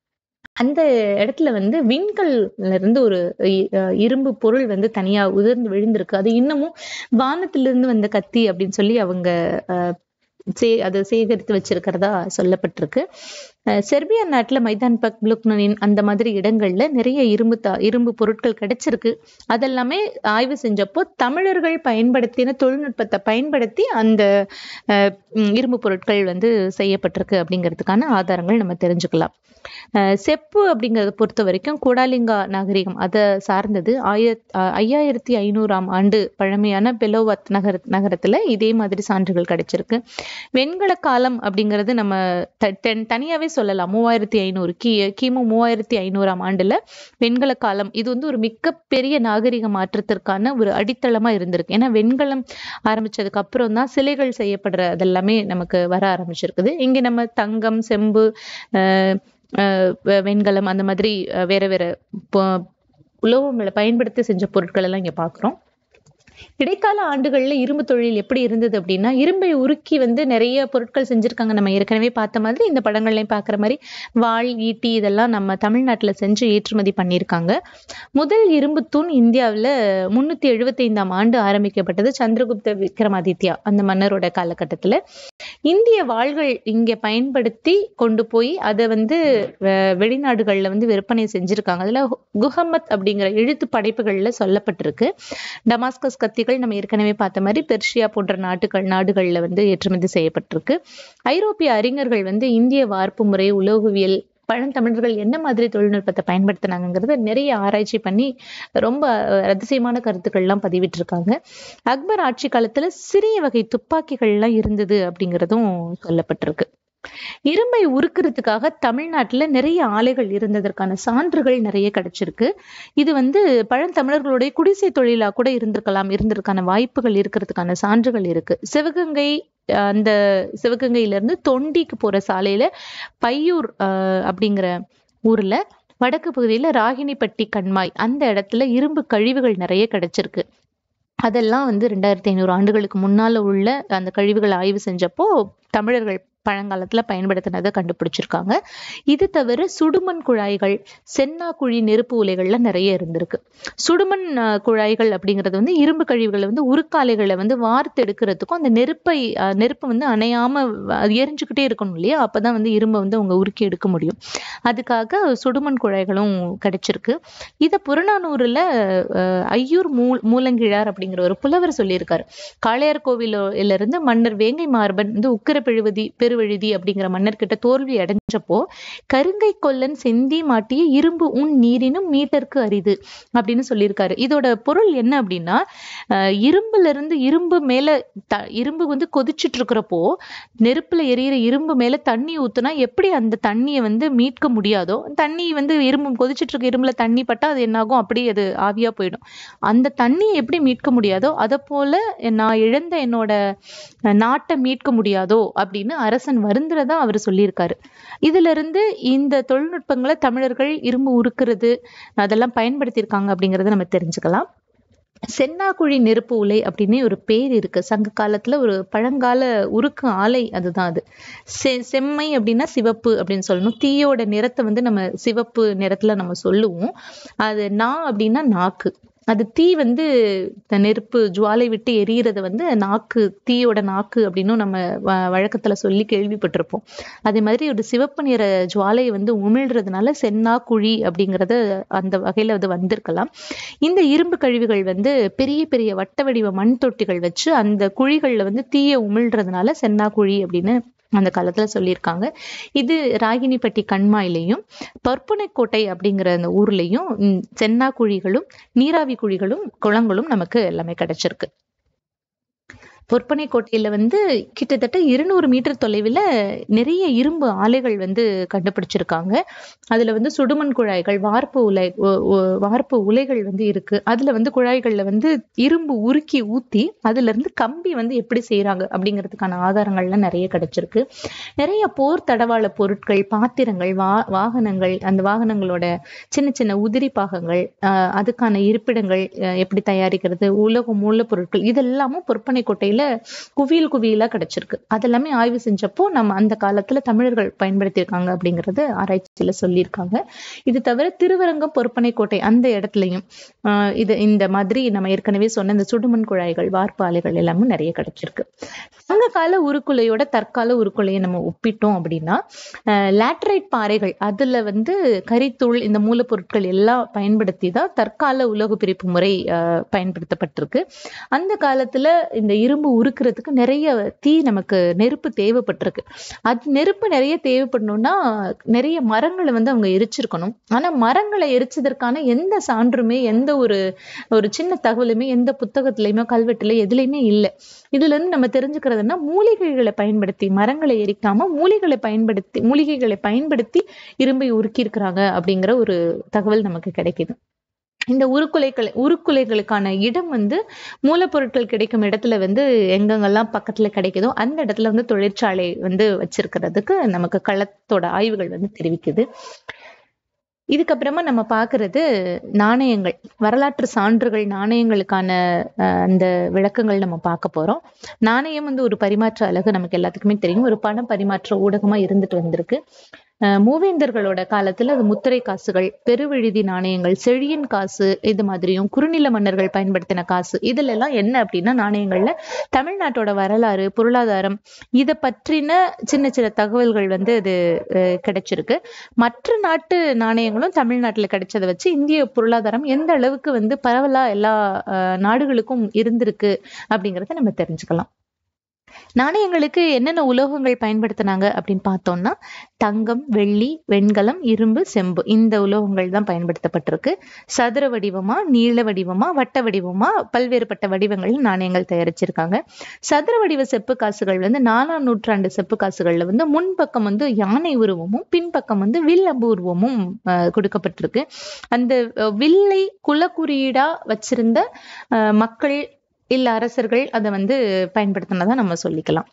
அந்த இடத்துல வந்து விண்கல்ல இருந்து ஒரு இ- அஹ் இரும்பு பொருள் வந்து தனியா உதிர்ந்து விழுந்திருக்கு அது இன்னமும் வானத்திலிருந்து வந்த கத்தி அப்படின்னு சொல்லி அவங்க அஹ், சே அதை சேகரித்து வச்சிருக்கிறதா சொல்லப்பட்டிருக்கு அஹ் செர்பியா நாட்டுல மைதான் பக் புளுக்னின் அந்த மாதிரி இடங்கள்ல நிறைய இரும்பு தா இரும்பு பொருட்கள் கிடைச்சிருக்கு அதெல்லாமே ஆய்வு செஞ்சப்போ தமிழர்கள் பயன்படுத்தின தொழில்நுட்பத்தை பயன்படுத்தி அந்த அஹ், உம், இரும்பு பொருட்கள் வந்து செய்யப்பட்டிருக்கு அப்படிங்கிறதுக்கான ஆதாரங்கள் நம்ம தெரிஞ்சுக்கலாம் அஹ், செப்பு அப்படிங்கறத பொறுத்த வரைக்கும் கோடாலிங்கா நாகரிகம் அதை சார்ந்தது ஆயிர அஹ், ஐயாயிரத்தி ஐநூறாம் ஆண்டு பழமையான பெலோவத் நகர நகரத்துல இதே மாதிரி சான்றுகள் கிடைச்சிருக்கு வெண்கல காலம் அப்படிங்கிறது நம்ம த- தென்- தனியாவே சொல்லலாம் மூவாயிரத்தி ஐநூறு கி கிமு மூவாயிரத்தி ஐநூறாம் ஆண்டுல வெண்கல காலம் இது வந்து ஒரு மிகப்பெரிய நாகரிக மாற்றத்திற்கான ஒரு அடித்தளமா இருந்திருக்கு ஏன்னா வெண்கலம் ஆரம்பிச்சதுக்கு அப்புறம் தான் சிலைகள் செய்யப்படுற அதெல்லாமே நமக்கு வர ஆரம்பிச்சிருக்குது இங்க நம்ம தங்கம் செம்பு அஹ் அஹ் வெ- வெண்கலம் அந்த மாதிரி அஹ் வேற வேற பொ- உலோகங்களை பயன்படுத்தி செஞ்ச பொருட்கள் எல்லாம் இங்க பாக்குறோம் இடைக்கால ஆண்டுகள்ல இரும்பு தொழில் எப்படி இருந்தது அப்படின்னா இரும்பை உருக்கி வந்து நிறைய பொருட்கள் செஞ்சிருக்காங்க நம்ம ஏற்கனவே பார்த்த மாதிரி இந்த படங்கள்லயும் பார்க்குற மாதிரி வாள் ஈட்டி இதெல்லாம் நம்ம தமிழ்நாட்டுல செஞ்சு ஏற்றுமதி பண்ணியிருக்காங்க முதல் இரும்பு தூண் இந்தியாவுல முன்னூத்தி எழுபத்தைந்தாம் ஆண்டு ஆரம்பிக்கப்பட்டது சந்திரகுப்த விக்ரமாதித்யா அந்த மன்னரோட காலகட்டத்துல இந்திய வாள்கள் இங்க பயன்படுத்தி கொண்டு போய் அதை வந்து வெ- வெளிநாடுகள்ல வந்து விற்பனை செஞ்சிருக்காங்க அதுல குஹமத் அப்படிங்கிற எழுத்து படைப்புகள்ல சொல்லப்பட்டிருக்கு டமாஸ்கஸ் கத்திகள் நம்ம ஏற்கனவே பார்த்த மாதிரி பெர்ஷியா போன்ற நாட்டுகள் நாடுகள்ல வந்து ஏற்றுமதி செய்யப்பட்டிருக்கு ஐரோப்பிய அறிஞர்கள் வந்து இந்திய வார்ப்பு முறை உலோகவியல் பழந்தமிழர்கள் என்ன மாதிரி தொழில்நுட்பத்தை பயன்படுத்தினாங்கிறத நிறைய ஆராய்ச்சி பண்ணி ரொம்ப அஹ், அதிசயமான கருத்துக்கள்லாம் பதிவிட்டிருக்காங்க அக்பர் ஆட்சி காலத்துல சிறிய வகை துப்பாக்கிகள்லாம் இருந்தது அப்படிங்கிறதும் சொல்லப்பட்டிருக்கு இரும்பை உருக்குறதுக்காக தமிழ்நாட்டுல நிறைய ஆலைகள் இருந்ததற்கான சான்றுகள் நிறைய கிடைச்சிருக்கு இது வந்து பழந்தமிழர்களுடைய குடிசை தொழிலா கூட இருந்திருக்கலாம் இருந்திருக்கான வாய்ப்புகள் இருக்கிறதுக்கான சான்றுகள் இருக்கு சிவகங்கை அஹ், அந்த சிவகங்கையில இருந்து தொண்டிக்கு போற சாலையில பையூர் அஹ், அப்படிங்கிற ஊர்ல வடக்கு பகுதியில ராகினிப்பட்டி கண்மாய் அந்த இடத்துல இரும்பு கழிவுகள் நிறைய கிடைச்சிருக்கு அதெல்லாம் வந்து ரெண்டாயிரத்தி ஐநூறு ஆண்டுகளுக்கு முன்னால உள்ள அந்த கழிவுகளை ஆய்வு செஞ்சப்போ தமிழர்கள் பழங்காலத்துல பயன்படுத்தினதை கண்டுபிடிச்சிருக்காங்க இது தவிர சுடுமண் குழாய்கள் சென்னா குழி நெருப்பு உலைகள்லாம் நிறைய இருந்திருக்கு சுடுமண் அஹ், குழாய்கள் அப்படிங்கிறது வந்து இரும்பு கழிவுகளை வந்து உருக்காலைகளை வந்து வார்த்து எடுக்கிறதுக்கும் அந்த நெருப்பை அஹ், நெருப்பு வந்து அணையாம வ- அது எரிஞ்சுக்கிட்டே இருக்கணும் இல்லையா அப்பதான் வந்து இரும்பை வந்து அவங்க உருக்கி எடுக்க முடியும் அதுக்காக சுடுமண் குழாய்களும் கிடைச்சிருக்கு இத புறநானூறுல அஹ், ஐயூர் மூ மூலங்கிழார் அப்படிங்கிற ஒரு புலவர் சொல்லியிருக்காரு காளையார் கோவிலில் இருந்து மன்னர் வேங்கை மார்பன் வந்து உக்கிர பெழுவதி பெரு பெருவழுதி அப்படிங்கிற மன்னர்கிட்ட தோல்வி அடைஞ்சப்போ கருங்கை கொல்லன் செந்தி மாட்டிய இரும்பு உன் நீரினும் மீட்டருக்கு அரிது அப்படின்னு சொல்லியிருக்காரு இதோட பொருள் என்ன அப்படின்னா அஹ் இரும்புல இருந்து இரும்பு மேல த இரும்பு வந்து கொதிச்சுட்டு இருக்கிறப்போ நெருப்புல எரியிற இரும்பு மேல தண்ணி ஊத்துனா எப்படி அந்த தண்ணியை வந்து மீட்க முடியாதோ தண்ணி வந்து இரும்பு கொதிச்சுட்டு இருக்க இரும்புல தண்ணி பட்டா அது என்னாகும் அப்படியே அது ஆவியா போயிடும் அந்த தண்ணியை எப்படி மீட்க முடியாதோ அதை போல நான் இழந்த என்னோட அஹ், நாட்டை மீட்க முடியாதோ அப்படின்னு அரசன் வருந்துறதா அவர் சொல்லியிருக்காரு இதுல இருந்து இந்த தொழில்நுட்பங்களை தமிழர்கள் இரும்பு உருக்குறது அதெல்லாம் பயன்படுத்தியிருக்காங்க அப்படிங்கறத நம்ம தெரிஞ்சுக்கலாம் சென்னாக்குழி நெருப்பு உலை அப்படின்னு ஒரு பேர் இருக்கு சங்க காலத்துல ஒரு பழங்கால உருக்கு ஆலை அதுதான் அது செ செம்மை அப்படின்னா சிவப்பு அப்படின்னு சொல்லணும் தீயோட நிறத்தை வந்து நம்ம சிவப்பு நிறத்துல நம்ம சொல்லுவோம் அது நா அப்படின்னா நாக்கு அது தீ வந்து த- நெருப்பு ஜுவாலை விட்டு எரியறத வந்து நாக்கு தீயோட நாக்கு அப்படின்னும் நம்ம வ- வழக்கத்துல சொல்லி கேள்விப்பட்டிருப்போம் அதே மாதிரி ஒரு சிவப்பு நிற ஜுவாலையை வந்து உமிழ்றதுனால சென்னா குழி அப்படிங்கறது அந்த வகையில அது வந்திருக்கலாம் இந்த இரும்பு கழிவுகள் வந்து பெரிய பெரிய வட்ட வடிவ மண் தொட்டிகள் வச்சு அந்த குழிகள்ல வந்து தீயை உமிழ்றதுனால சென்னா குழி அப்படின்னு அந்த காலத்துல சொல்லியிருக்காங்க இது ராகினிப்பட்டி கண்மாயிலையும் பற்புனைக்கோட்டை அப்படிங்கிற அந்த ஊர்லயும் ம், சென்னா குழிகளும் நீராவி குழிகளும் குளங்களும் நமக்கு எல்லாமே கிடைச்சிருக்கு பொற்பனை கோட்டையில வந்து கிட்டத்தட்ட இருநூறு மீட்டர் தொலைவில் நிறைய இரும்பு ஆலைகள் வந்து கண்டுபிடிச்சிருக்காங்க அதுல வந்து சுடுமண் குழாய்கள் வார்ப்பு உலை ஒ- ஒ- வார்ப்பு உலைகள் வந்து இருக்கு அதுல வந்து குழாய்கள்ல வந்து இரும்பு உருக்கி ஊத்தி அதுல இருந்து கம்பி வந்து எப்படி செய்றாங்க அப்படிங்கிறதுக்கான ஆதாரங்கள்லாம் நிறைய கிடைச்சிருக்கு நிறைய போர் தடவாள பொருட்கள் பாத்திரங்கள் வா வாகனங்கள் அந்த வாகனங்களோட சின்ன சின்ன உதிரி பாகங்கள் ஆஹ் அதுக்கான இருப்பிடங்கள் அஹ் எப்படி தயாரிக்கிறது உலக மூலப்பொருட்கள் இதெல்லாமும் பொற்பனை கோட்டையில குவியல் குவியலா கிடைச்சிருக்கு அதெல்லாமே ஆய்வு செஞ்சப்போ நம்ம அந்த காலத்துல தமிழர்கள் பயன்படுத்தியிருக்காங்க அப்படிங்கறது ஆராய்ச்சியில சொல்லியிருக்காங்க இது தவிர திருவரங்கம் பொற்பனை கோட்டை அந்த இடத்துலயும் ஆஹ் இது இந்த மாதிரி நம்ம ஏற்கனவே சொன்ன இந்த சுடுமண் குழாய்கள் வார்ப்பு ஆலைகள் எல்லாமே நிறைய கிடைச்சிருக்கு சங்க கால உருக்குலையோட தற்கால உருக்குலையை நம்ம ஒப்பிட்டோம் அப்படின்னா லேட்டரைட் பாறைகள் அதுல வந்து கரித்தூள் இந்த மூலப்பொருட்கள் எல்லாம் பயன்படுத்தி தான் தற்கால உலோக பிரிப்பு முறை ஆஹ் பயன்படுத்தப்பட்டிருக்கு அந்த காலத்துல இந்த இரும்பு உருக்குறதுக்கு நிறைய தீ நமக்கு நெருப்பு தேவைப்பட்டிருக்கு அது நெருப்பு நிறைய தேவைப்படணும்னா நிறைய மரங்களை வந்து அவங்க எரிச்சிருக்கணும் ஆனா மரங்களை எரிச்சதற்கான எந்த சான்றுமே எந்த ஒரு ஒரு சின்ன தகவலுமே எந்த புத்தகத்திலயுமே கல்வெட்டுல எதுலையுமே இல்லை இதுல இருந்து நம்ம தெரிஞ்சுக்கிறதுனா மூலிகைகளை பயன்படுத்தி மரங்களை எரிக்காம மூலிகளை பயன்படுத்தி மூலிகைகளை பயன்படுத்தி இரும்பை உருக்கி இருக்கிறாங்க அப்படிங்கிற ஒரு தகவல் நமக்கு கிடைக்குது இந்த உருக்குலைகள் உருக்குலைகளுக்கான இடம் வந்து மூலப்பொருட்கள் கிடைக்கும் இடத்துல வந்து எங்கெங்கெல்லாம் பக்கத்துல கிடைக்குதோ அந்த இடத்துல வந்து தொழிற்சாலை வந்து வச்சிருக்கிறதுக்கு நமக்கு களத்தோட ஆய்வுகள் வந்து தெரிவிக்குது இதுக்கப்புறமா நம்ம பார்க்கிறது நாணயங்கள் வரலாற்று சான்றுகள் நாணயங்களுக்கான அஹ், அந்த விளக்கங்கள் நம்ம பார்க்க போறோம் நாணயம் வந்து ஒரு பரிமாற்ற அலகு நமக்கு எல்லாத்துக்குமே தெரியும் ஒரு பண பரிமாற்ற ஊடகமா இருந்துட்டு வந்திருக்கு அஹ், மூவேந்தர்களோட காலத்துல அது முத்திரை காசுகள் பெருவெழுதி நாணயங்கள் செழியன் காசு இது மாதிரியும் குறுநில மன்னர்கள் பயன்படுத்தின காசு இதுல எல்லாம் என்ன அப்படின்னா நாணயங்கள்ல தமிழ்நாட்டோட வரலாறு பொருளாதாரம் இதை பற்றின சின்ன சின்ன தகவல்கள் வந்து அது அஹ், கிடைச்சிருக்கு மற்ற நாட்டு நாணயங்களும் தமிழ்நாட்டுல கிடைச்சதை வச்சு இந்திய பொருளாதாரம் எந்த அளவுக்கு வந்து பரவலா எல்லா அஹ், நாடுகளுக்கும் இருந்திருக்கு அப்படிங்கறத நம்ம தெரிஞ்சுக்கலாம் நாணயங்களுக்கு என்னென்ன உலோகங்கள் பயன்படுத்தினாங்க அப்படின்னு பார்த்தோம்னா தங்கம் வெள்ளி வெண்கலம் இரும்பு செம்பு இந்த உலோகங்கள் தான் பயன்படுத்தப்பட்டிருக்கு சதுர வடிவமா நீள வடிவமா வட்ட வடிவமா பல்வேறுபட்ட வடிவங்களில் நாணயங்கள் தயாரிச்சிருக்காங்க சதுர வடிவ செப்பு காசுகள் வந்து நாலாம் நூற்றாண்டு செப்பு காசுகள்ல வந்து முன்பக்கம் வந்து யானை உருவமும் பின்பக்கம் வந்து வில் அம்பு உருவமும் அஹ், கொடுக்கப்பட்டிருக்கு அந்த அஹ், வில்லை குலக்குறியீடா வச்சிருந்த அஹ், மக்கள் இல்ல அரசர்கள் அதை வந்து பயன்படுத்தினதா நம்ம சொல்லிக்கலாம்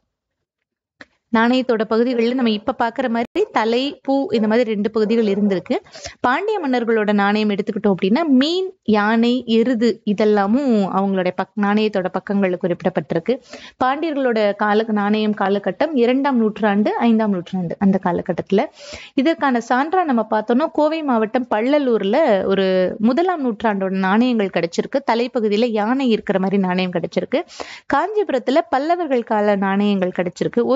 நாணயத்தோட பகுதிகளில் நம்ம இப்ப பாக்குற மாதிரி தலை பூ இந்த மாதிரி ரெண்டு பகுதிகள் இருந்திருக்கு பாண்டிய மன்னர்களோட நாணயம் எடுத்துக்கிட்டோம் அப்படின்னா மீன் யானை எருது இதெல்லாமும் அவங்களோட பக் நாணயத்தோட பக்கங்கள்ல குறிப்பிடப்பட்டிருக்கு பாண்டியர்களோட கால நாணயம் காலகட்டம் இரண்டாம் நூற்றாண்டு ஐந்தாம் நூற்றாண்டு அந்த காலகட்டத்துல இதற்கான சான்றா நம்ம பார்த்தோம்னா கோவை மாவட்டம் பள்ளலூர்ல ஒரு முதலாம் நூற்றாண்டோட நாணயங்கள் கிடைச்சிருக்கு தலைப்பகுதியில யானை இருக்கிற மாதிரி நாணயம் கிடைச்சிருக்கு காஞ்சிபுரத்துல பல்லவர்கள் கால நாணயங்கள் கிடைச்சிருக்கு ஒரு பகுதியில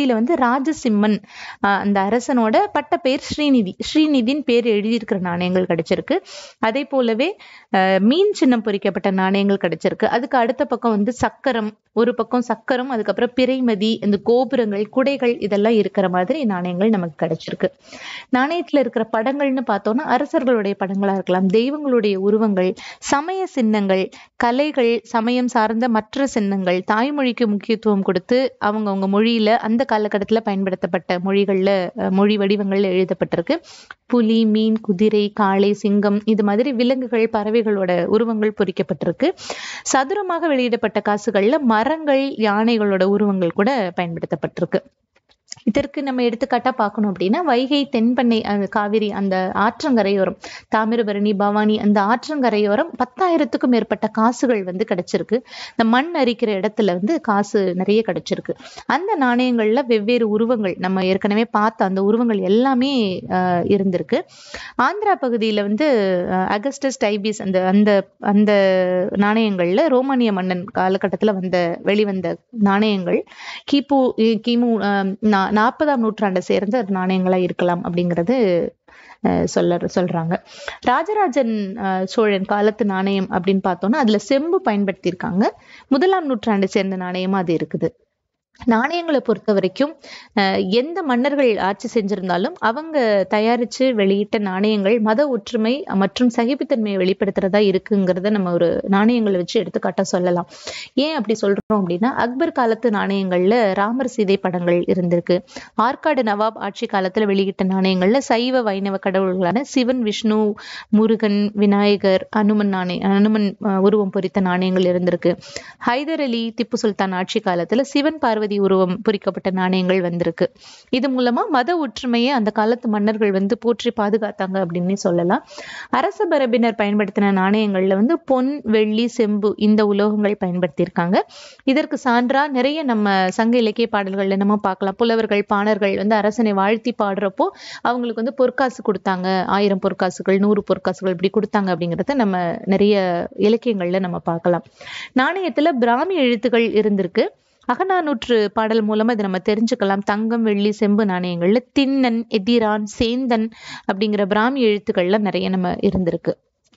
பகுதியில வந்து ராஜசிம்மன் ஆஹ் அந்த அரசனோட பட்ட பேர் ஸ்ரீநிதி ஸ்ரீநிதியின் பேர் எழுதியிருக்கிற நாணயங்கள் கிடைச்சிருக்கு அதே போலவே ஆஹ் மீன் சின்னம் பொறிக்கப்பட்ட நாணயங்கள் கிடைச்சிருக்கு அதுக்கு அடுத்த பக்கம் வந்து சக்கரம் ஒரு பக்கம் சக்கரம் அதுக்கப்புறம் பிறைமதி இந்த கோபுரங்கள் குடைகள் இதெல்லாம் இருக்கிற மாதிரி நாணயங்கள் நமக்கு கிடைச்சிருக்கு நாணயத்துல இருக்கிற படங்கள்னு பார்த்தோம்னா அரசர்களுடைய படங்களா இருக்கலாம் தெய்வங்களுடைய உருவங்கள் சமய சின்னங்கள் கலைகள் சமயம் சார்ந்த மற்ற சின்னங்கள் தாய்மொழிக்கு முக்கியத்துவம் கொடுத்து அவங்க அவங்க மொழியில அந்த காலகட்டத்துல பயன்படுத்தப்பட்ட மொழிகள்ல அஹ், மொழி வடிவங்கள்ல எழுதப்பட்டிருக்கு புலி மீன் குதிரை காளை சிங்கம் இது மாதிரி விலங்குகள் பறவைகளோட உருவங்கள் பொறிக்கப்பட்டிருக்கு சதுரமாக வெளியிடப்பட்ட காசுகள்ல மரங்கள் யானைகளோட உருவங்கள் கூட பயன்படுத்தப்பட்டிருக்கு இதற்கு நம்ம எடுத்துக்காட்டா பார்க்கணும் அப்படின்னா வைகை தென்பண்ணை அந்த காவிரி அந்த ஆற்றங்கரையோரம் தாமிரபரணி பவானி அந்த ஆற்றங்கரையோரம் பத்தாயிரத்துக்கும் மேற்பட்ட காசுகள் வந்து கிடைச்சிருக்கு இந்த மண் அரிக்கிற இடத்துல வந்து காசு நிறைய கிடைச்சிருக்கு அந்த நாணயங்கள்ல வெவ்வேறு உருவங்கள் நம்ம ஏற்கனவே பார்த்த அந்த உருவங்கள் எல்லாமே ஆஹ் இருந்திருக்கு ஆந்திரா பகுதியில வந்து அஹ், அகஸ்டஸ் டைபிஸ் அந்த அந்த அந்த நாணயங்கள்ல ரோமானிய மன்னன் காலகட்டத்துல வந்த வெளிவந்த நாணயங்கள் கிபு கிமு ஆஹ், நா- நாற்பதாம் நூற்றாண்டை சேர்ந்த நாணயங்களா இருக்கலாம் அப்படிங்கிறது அஹ், சொல்ல சொல்றாங்க ராஜராஜன் அஹ், சோழன் காலத்து நாணயம் அப்படின்னு பார்த்தோம்னா அதுல செம்பு பயன்படுத்தியிருக்காங்க முதலாம் நூற்றாண்டை சேர்ந்த நாணயமா அது இருக்குது நாணயங்களை பொறுத்த வரைக்கும் அஹ், எந்த மன்னர்கள் ஆட்சி செஞ்சிருந்தாலும் அவங்க தயாரிச்சு வெளியிட்ட நாணயங்கள் மத ஒற்றுமை மற்றும் சகிப்புத்தன்மையை வெளிப்படுத்துறதா இருக்குங்கிறத நம்ம ஒரு நாணயங்களை வச்சு எடுத்துக்காட்டா சொல்லலாம் ஏன் அப்படி சொல்றோம் அப்படின்னா அக்பர் காலத்து நாணயங்கள்ல ராமர் சீதை படங்கள் இருந்திருக்கு ஆற்காடு நவாப் ஆட்சி காலத்துல வெளியிட்ட நாணயங்கள்ல சைவ வைணவ கடவுள்களான சிவன் விஷ்ணு முருகன் விநாயகர் அனுமன் நாணய அனுமன் அஹ், உருவம் பொறித்த நாணயங்கள் இருந்திருக்கு ஹைதர் அலி திப்பு சுல்தான் ஆட்சி காலத்துல சிவன் பார்வதி உருவம் பொறிக்கப்பட்ட நாணயங்கள் வந்திருக்கு இது மூலமா மத ஒற்றுமையை அந்த காலத்து மன்னர்கள் வந்து போற்றி பாதுகாத்தாங்க அப்படின்னு சொல்லலாம் அரச பரபினர் பயன்படுத்தின நாணயங்கள்ல வந்து பொன் வெள்ளி செம்பு இந்த உலோகங்கள் பயன்படுத்தியிருக்காங்க இதற்கு சான்றா நிறைய நம்ம சங்க இலக்கிய பாடல்கள்ல நம்ம பார்க்கலாம் புலவர்கள் பாணர்கள் வந்து அரசனை வாழ்த்தி பாடுறப்போ அவங்களுக்கு வந்து பொற்காசு கொடுத்தாங்க ஆயிரம் பொற்காசுகள் நூறு பொற்காசுகள் இப்படி கொடுத்தாங்க அப்படிங்கறத நம்ம நிறைய இலக்கியங்கள்ல நம்ம பார்க்கலாம் நாணயத்துல பிராமி எழுத்துக்கள் இருந்திருக்கு அகநானூற்று பாடல் மூலமா இதை நம்ம தெரிஞ்சுக்கலாம் தங்கம் வெள்ளி செம்பு நாணயங்கள்ல திண்ணன் எதிரான் சேந்தன் அப்படிங்கிற பிராமி எழுத்துக்கள்ல நிறைய நம்ம இருந்திருக்கு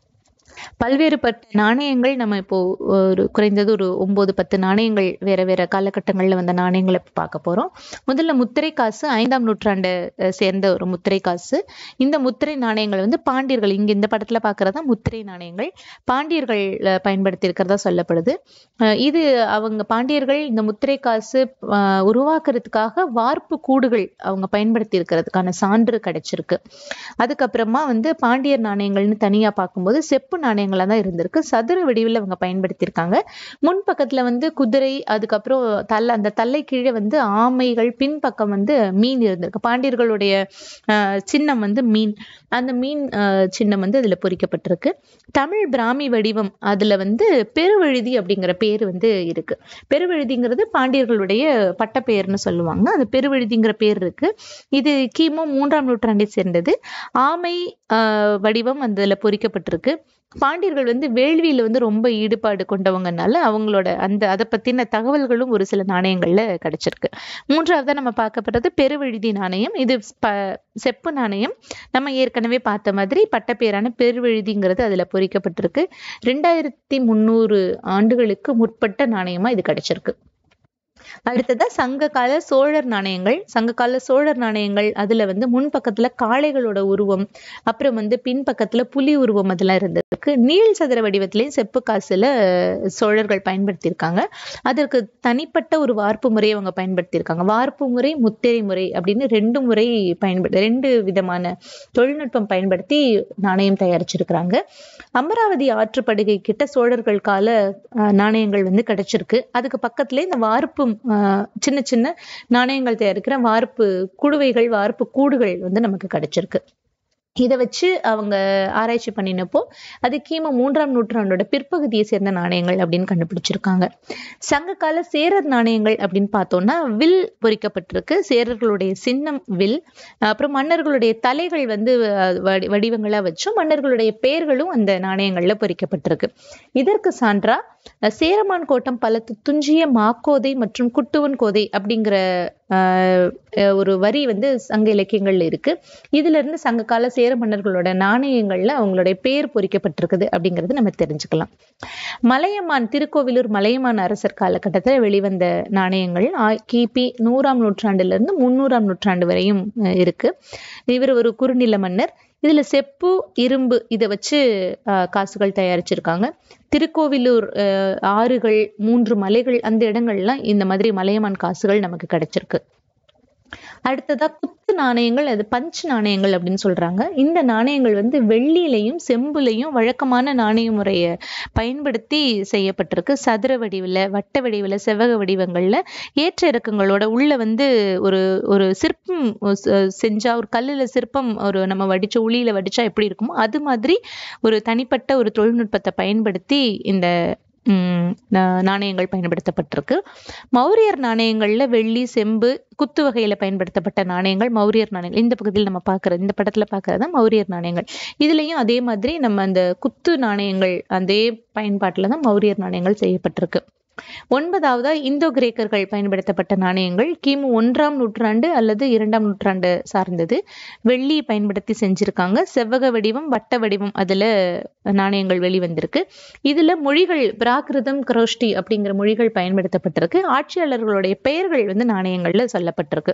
பல்வேறுபட்ட நாணயங்கள் நம்ம இப்போ ஒரு குறைந்தது ஒரு ஒன்பது பத்து நாணயங்கள் வேற வேற காலகட்டங்கள்ல வந்த நாணயங்களை இப்ப பார்க்க போறோம் முதல்ல முத்திரை காசு ஐந்தாம் நூற்றாண்டை அஹ், சேர்ந்த ஒரு முத்திரை காசு இந்த முத்திரை நாணயங்கள் வந்து பாண்டியர்கள் இங்க இந்த படத்துல பாக்குறதா முத்திரை நாணயங்கள் பாண்டியர்கள் அஹ், பயன்படுத்தி இருக்கிறதா சொல்லப்படுது அஹ், இது அவங்க பாண்டியர்கள் இந்த முத்திரை காசு அஹ், உருவாக்குறதுக்காக வார்ப்பு கூடுகள் அவங்க பயன்படுத்தி இருக்கிறதுக்கான சான்று கிடைச்சிருக்கு அதுக்கப்புறமா வந்து பாண்டியர் நாணயங்கள்னு தனியா பார்க்கும்போது செப்பு நாணயங்களா தான் இருந்திருக்கு சதுர வடிவில் அவங்க பயன்படுத்தியிருக்காங்க முன் பக்கத்துல வந்து குதிரை அதுக்கப்புறம் தலை அந்த தலை கீழே வந்து ஆமைகள் பின்பக்கம் வந்து மீன் இருந்திருக்கு பாண்டியர்களுடைய ஆஹ், சின்னம் வந்து மீன் அந்த மீன் ஆஹ், சின்னம் வந்து அதுல பொறிக்கப்பட்டிருக்கு தமிழ் பிராமி வடிவம் அதுல வந்து பெருவழுதி அப்படிங்கிற பேர் வந்து இருக்கு பெருவழுதிங்கிறது பாண்டியர்களுடைய பட்டப்பெயர்னு சொல்லுவாங்க அந்த பெருவழுதிங்கிற பேர் இருக்கு இது கிமு மூன்றாம் நூற்றாண்டை சேர்ந்தது ஆமை ஆஹ், வடிவம் அதுல பொறிக்கப்பட்டிருக்கு பாண்டியர்கள் வந்து வேள்வியில வந்து ரொம்ப ஈடுபாடு கொண்டவங்கனால அவங்களோட அந்த அதை பத்தின தகவல்களும் ஒரு சில நாணயங்கள்ல கிடைச்சிருக்கு மூன்றாவதா நம்ம பார்க்கப்படுறது பெருவழுதி நாணயம் இது ப- செப்பு நாணயம் நம்ம ஏற்கனவே பார்த்த மாதிரி பட்டப்பேரான பெருவழுதிங்கிறது அதுல பொறிக்கப்பட்டிருக்கு ரெண்டாயிரத்தி முந்நூறு ஆண்டுகளுக்கு முற்பட்ட நாணயமா இது கிடைச்சிருக்கு அடுத்ததா சங்க கால சோழர் நாணயங்கள் சங்க கால சோழர் நாணயங்கள் அதுல வந்து முன் பக்கத்துல காளைகளோட உருவம் அப்புறம் வந்து பின் பக்கத்துல புலி உருவம் அதெல்லாம் இருந்திருக்கு நீள் சதுர வடிவத்திலேயே செப்பு காசுல சோழர்கள் பயன்படுத்தியிருக்காங்க அதற்கு தனிப்பட்ட ஒரு வார்ப்பு முறையை அவங்க பயன்படுத்தியிருக்காங்க வார்ப்பு முறை முத்திரை முறை அப்படின்னு ரெண்டு முறை பயன்படு ரெண்டு விதமான தொழில்நுட்பம் பயன்படுத்தி நாணயம் தயாரிச்சிருக்கிறாங்க அமராவதி ஆற்றுப்படுகை கிட்ட சோழர்கள் கால அஹ், நாணயங்கள் வந்து கிடைச்சிருக்கு அதுக்கு பக்கத்துலயே இந்த வார்ப்பு அஹ், சின்ன சின்ன நாணயங்கள் தயாரிக்கிற வார்ப்பு குடுவைகள் வார்ப்பு கூடுகள் வந்து நமக்கு கிடைச்சிருக்கு இதை வச்சு அவங்க ஆராய்ச்சி பண்ணினப்போ அது கிமு மூன்றாம் நூற்றாண்டோட பிற்பகுதியை சேர்ந்த நாணயங்கள் அப்படின்னு கண்டுபிடிச்சிருக்காங்க சங்ககால சேரர் நாணயங்கள் அப்படின்னு பார்த்தோம்னா வில் பொறிக்கப்பட்டிருக்கு சேரர்களுடைய சின்னம் வில் அப்புறம் மன்னர்களுடைய தலைகள் வந்து அஹ், வடி- வடிவங்களா வச்சும் மன்னர்களுடைய பெயர்களும் அந்த நாணயங்கள்ல பொறிக்கப்பட்டிருக்கு இதற்கு சான்றா அஹ், சேரமான் கோட்டம் பல துஞ்சிய மாக்கோதை மற்றும் குட்டுவன் கோதை அப்படிங்கிற ஆஹ் அஹ் ஒரு வரி வந்து சங்க இலக்கியங்கள்ல இருக்கு இதுல இருந்து சங்க கால சேர மன்னர்களோட நாணயங்கள்ல அவங்களுடைய பேர் பொறிக்கப்பட்டிருக்குது அப்படிங்கறது நம்ம தெரிஞ்சுக்கலாம் மலையமான் திருக்கோவிலூர் மலையமான் அரசர் காலகட்டத்தில் வெளிவந்த நாணயங்கள் ஆ- கிபி நூறாம் நூற்றாண்டுல இருந்து முன்னூறாம் நூற்றாண்டு வரையும் அஹ் இருக்கு இவர் ஒரு குறுநில மன்னர் இதுல செப்பு இரும்பு இதை வச்சு ஆஹ் காசுகள் தயாரிச்சிருக்காங்க திருக்கோவிலூர் ஆஹ் ஆறுகள் மூன்று மலைகள் அந்த இடங்கள்லாம் இந்த மாதிரி மலையமான் காசுகள் நமக்கு கிடைச்சிருக்கு அடுத்ததா குத்து நாணயங்கள் அது பஞ்ச் நாணயங்கள் அப்படின்னு சொல்றாங்க இந்த நாணயங்கள் வந்து வெள்ளியிலையும் செம்புலையும் வழக்கமான நாணய முறையை பயன்படுத்தி செய்யப்பட்டிருக்கு சதுர வடிவில் வட்ட வடிவில் செவ்வக வடிவங்கள்ல ஏற்ற இறக்கங்களோட உள்ள வந்து ஒரு ஒரு சிற்பம் செ- செஞ்சா ஒரு கல்லுல சிற்பம் ஒரு நம்ம வடிச்ச உளியில வடிச்சா எப்படி இருக்குமோ அது மாதிரி ஒரு தனிப்பட்ட ஒரு தொழில்நுட்பத்தை பயன்படுத்தி இந்த ம், நா- நாணயங்கள் பயன்படுத்தப்பட்டிருக்கு மௌரியர் நாணயங்கள்ல வெள்ளி செம்பு குத்து வகையில பயன்படுத்தப்பட்ட நாணயங்கள் மௌரியர் நாணயங்கள் இந்த பகுதியில் நம்ம பார்க்கறது இந்த படத்துல பார்க்கறது தான் மௌரியர் நாணயங்கள் இதுலயும் அதே மாதிரி நம்ம அந்த குத்து நாணயங்கள் அதே பயன்பாட்டுல தான் மௌரியர் நாணயங்கள் செய்யப்பட்டிருக்கு ஒன்பதாவதா இந்தோ கிரேக்கர்கள் பயன்படுத்தப்பட்ட நாணயங்கள் கிமு ஒன்றாம் நூற்றாண்டு அல்லது இரண்டாம் நூற்றாண்டு சார்ந்தது வெள்ளி பயன்படுத்தி செஞ்சிருக்காங்க செவ்வக வடிவம் வட்ட வடிவம் அதுல நாணயங்கள் வெளிவந்திருக்கு இதுல மொழிகள் பிராகிருதம் குரோஷ்டி அப்படிங்கிற மொழிகள் பயன்படுத்தப்பட்டிருக்கு ஆட்சியாளர்களுடைய பெயர்கள் வந்து நாணயங்கள்ல சொல்லப்பட்டிருக்கு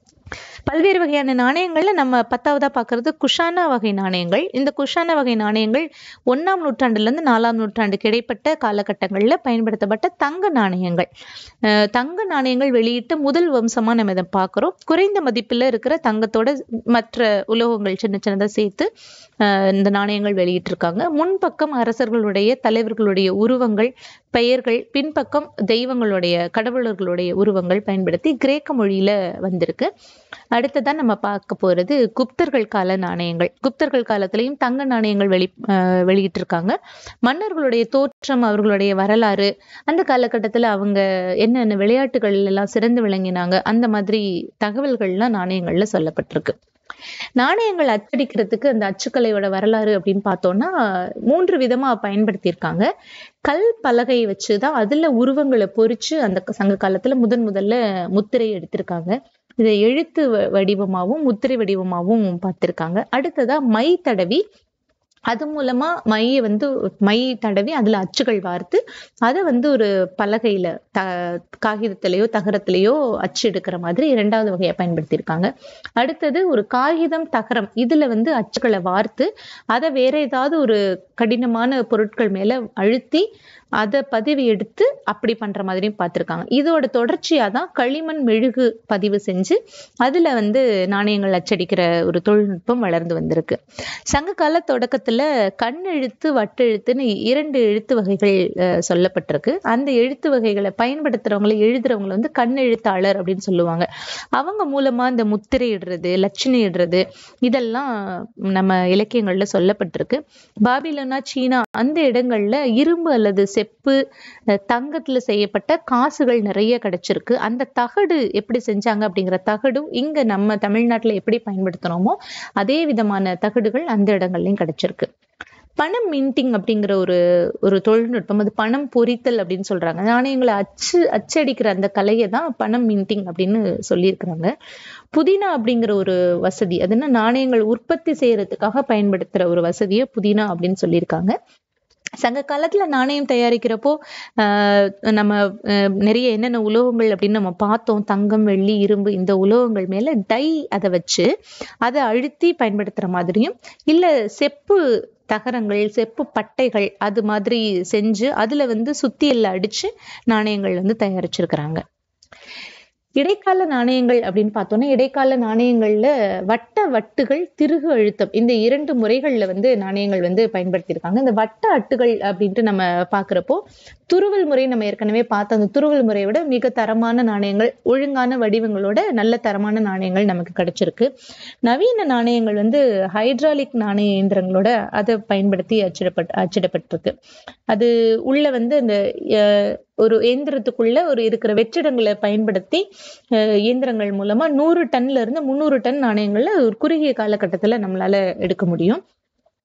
பல்வேறு வகையான நாணயங்கள்ல நம்ம பத்தாவதா பார்க்கிறது குஷானா வகை நாணயங்கள் இந்த குஷானா வகை நாணயங்கள் ஒண்ணாம் நூற்றாண்டுல இருந்து நாலாம் நூற்றாண்டுக்கு இடைப்பட்ட காலகட்டங்கள்ல பயன்படுத்தப்பட்ட தங்க நாணயங்கள் அஹ் தங்க நாணயங்கள் வெளியிட்ட முதல் வம்சமா நம்ம இதை பார்க்கிறோம் குறைந்த மதிப்புல இருக்கிற தங்கத்தோட மற்ற உலோகங்கள் சின்ன சின்னதா சேர்த்து அஹ் இந்த நாணயங்கள் வெளியிட்டிருக்காங்க முன்பக்கம் அரசர்களுடைய தலைவர்களுடைய உருவங்கள் பெயர்கள் பின்பக்கம் தெய்வங்களுடைய கடவுளர்களுடைய உருவங்கள் பயன்படுத்தி கிரேக்க மொழியில வந்திருக்கு அடுத்ததா நம்ம பார்க்க போறது குப்தர்கள் கால நாணயங்கள் குப்தர்கள் காலத்திலையும் தங்க நாணயங்கள் வெளி அஹ் வெளியிட்டிருக்காங்க மன்னர்களுடைய தோற்றம் அவர்களுடைய வரலாறு அந்த காலகட்டத்துல அவங்க என்னென்ன விளையாட்டுகள் எல்லாம் சிறந்து விளங்கினாங்க அந்த மாதிரி தகவல்கள்லாம் நாணயங்கள்ல சொல்லப்பட்டிருக்கு நாணயங்கள் அச்சடிக்கிறதுக்கு அந்த அச்சுக்கலையோட வரலாறு அப்படின்னு பார்த்தோம்னா மூன்று விதமா பயன்படுத்தியிருக்காங்க கல் பலகை வச்சுதான் அதுல உருவங்களை பொறிச்சு அந்த சங்க காலத்துல முதன் முதல்ல முத்திரை எடுத்திருக்காங்க இதை எழுத்து வ- வடிவமாவும் முத்திரை வடிவமாவும் பார்த்திருக்காங்க அடுத்ததா மை தடவி அது மூலமா மையை வந்து மை தடவி அதுல அச்சுகள் வார்த்து அதை வந்து ஒரு பலகையில த காகிதத்திலேயோ தகரத்திலேயோ அச்சு எடுக்கிற மாதிரி இரண்டாவது வகையை பயன்படுத்தியிருக்காங்க அடுத்தது ஒரு காகிதம் தகரம் இதுல வந்து அச்சுக்களை வார்த்து அதை வேற ஏதாவது ஒரு கடினமான பொருட்கள் மேல அழுத்தி அதை பதிவு எடுத்து அப்படி பண்ற மாதிரியும் பார்த்திருக்காங்க இதோட தொடர்ச்சியா தான் களிமண் மெழுகு பதிவு செஞ்சு அதுல வந்து நாணயங்கள் அச்சடிக்கிற ஒரு தொழில்நுட்பம் வளர்ந்து வந்திருக்கு சங்க கால தொடக்கத்துல கண் எழுத்து வட்டெழுத்துன்னு இரண்டு எழுத்து வகைகள் அஹ், சொல்லப்பட்டிருக்கு அந்த எழுத்து வகைகளை பயன்படுத்துறவங்களை எழுதுறவங்களை வந்து கண் எழுத்தாளர் அப்படின்னு சொல்லுவாங்க அவங்க மூலமா இந்த முத்திரை இடுறது லட்சணை இடுறது இதெல்லாம் நம்ம இலக்கியங்கள்ல சொல்லப்பட்டிருக்கு பாபிலோனா சீனா அந்த இடங்கள்ல இரும்பு அல்லது செப்பு அஹ், தங்கத்துல செய்யப்பட்ட காசுகள் நிறைய கிடைச்சிருக்கு அந்த தகடு எப்படி செஞ்சாங்க அப்படிங்கிற தகடும் இங்க நம்ம தமிழ்நாட்டுல எப்படி பயன்படுத்துறோமோ அதே விதமான தகடுகள் அந்த இடங்கள்லயும் கிடைச்சிருக்கு பணம் மின்டிங் அப்படிங்கிற ஒரு ஒரு தொழில்நுட்பம் அது பணம் பொறித்தல் அப்படின்னு சொல்றாங்க நாணயங்களை அச்சு அச்சடிக்கிற அந்த கலையை தான் பணம் மின்டிங் அப்படின்னு சொல்லியிருக்கிறாங்க புதினா அப்படிங்கிற ஒரு வசதி அது என்ன நாணயங்கள் உற்பத்தி செய்யறதுக்காக பயன்படுத்துற ஒரு வசதியை புதினா அப்படின்னு சொல்லியிருக்காங்க சங்க காலத்துல நாணயம் தயாரிக்கிறப்போ ஆஹ் நம்ம ஆஹ் நிறைய என்னென்ன உலோகங்கள் அப்படின்னு நம்ம பார்த்தோம் தங்கம் வெள்ளி இரும்பு இந்த உலோகங்கள் மேல டை அதை வச்சு அதை அழுத்தி பயன்படுத்துற மாதிரியும் இல்ல செப்பு தகரங்கள் செப்பு பட்டைகள் அது மாதிரி செஞ்சு அதுல வந்து சுத்தியல்ல அடிச்சு நாணயங்கள் வந்து தயாரிச்சிருக்கிறாங்க இடைக்கால நாணயங்கள் அப்படின்னு பார்த்தோம்னா இடைக்கால நாணயங்கள்ல வட்ட வட்டுகள் திருகு அழுத்தம் இந்த இரண்டு முறைகள்ல வந்து நாணயங்கள் வந்து பயன்படுத்தியிருக்காங்க இந்த வட்ட அட்டுகள் அப்படின்ட்டு நம்ம பார்க்கிறப்போ துருவல் முறை நம்ம ஏற்கனவே பார்த்த அந்த துருவல் முறையை விட மிக தரமான நாணயங்கள் ஒழுங்கான வடிவங்களோட நல்ல தரமான நாணயங்கள் நமக்கு கிடைச்சிருக்கு நவீன நாணயங்கள் வந்து ஹைட்ராலிக் நாணய இயந்திரங்களோட அதை பயன்படுத்தி அச்சிடப்பட் அச்சிடப்பட்டிருக்கு அது உள்ள வந்து அந்த அஹ், ஒரு இயந்திரத்துக்குள்ள ஒரு இருக்கிற வெற்றிடங்களை பயன்படுத்தி அஹ், இயந்திரங்கள் மூலமா நூறு டன்ல இருந்து முந்நூறு டன் நாணயங்கள்ல ஒரு குறுகிய காலகட்டத்துல நம்மளால எடுக்க முடியும்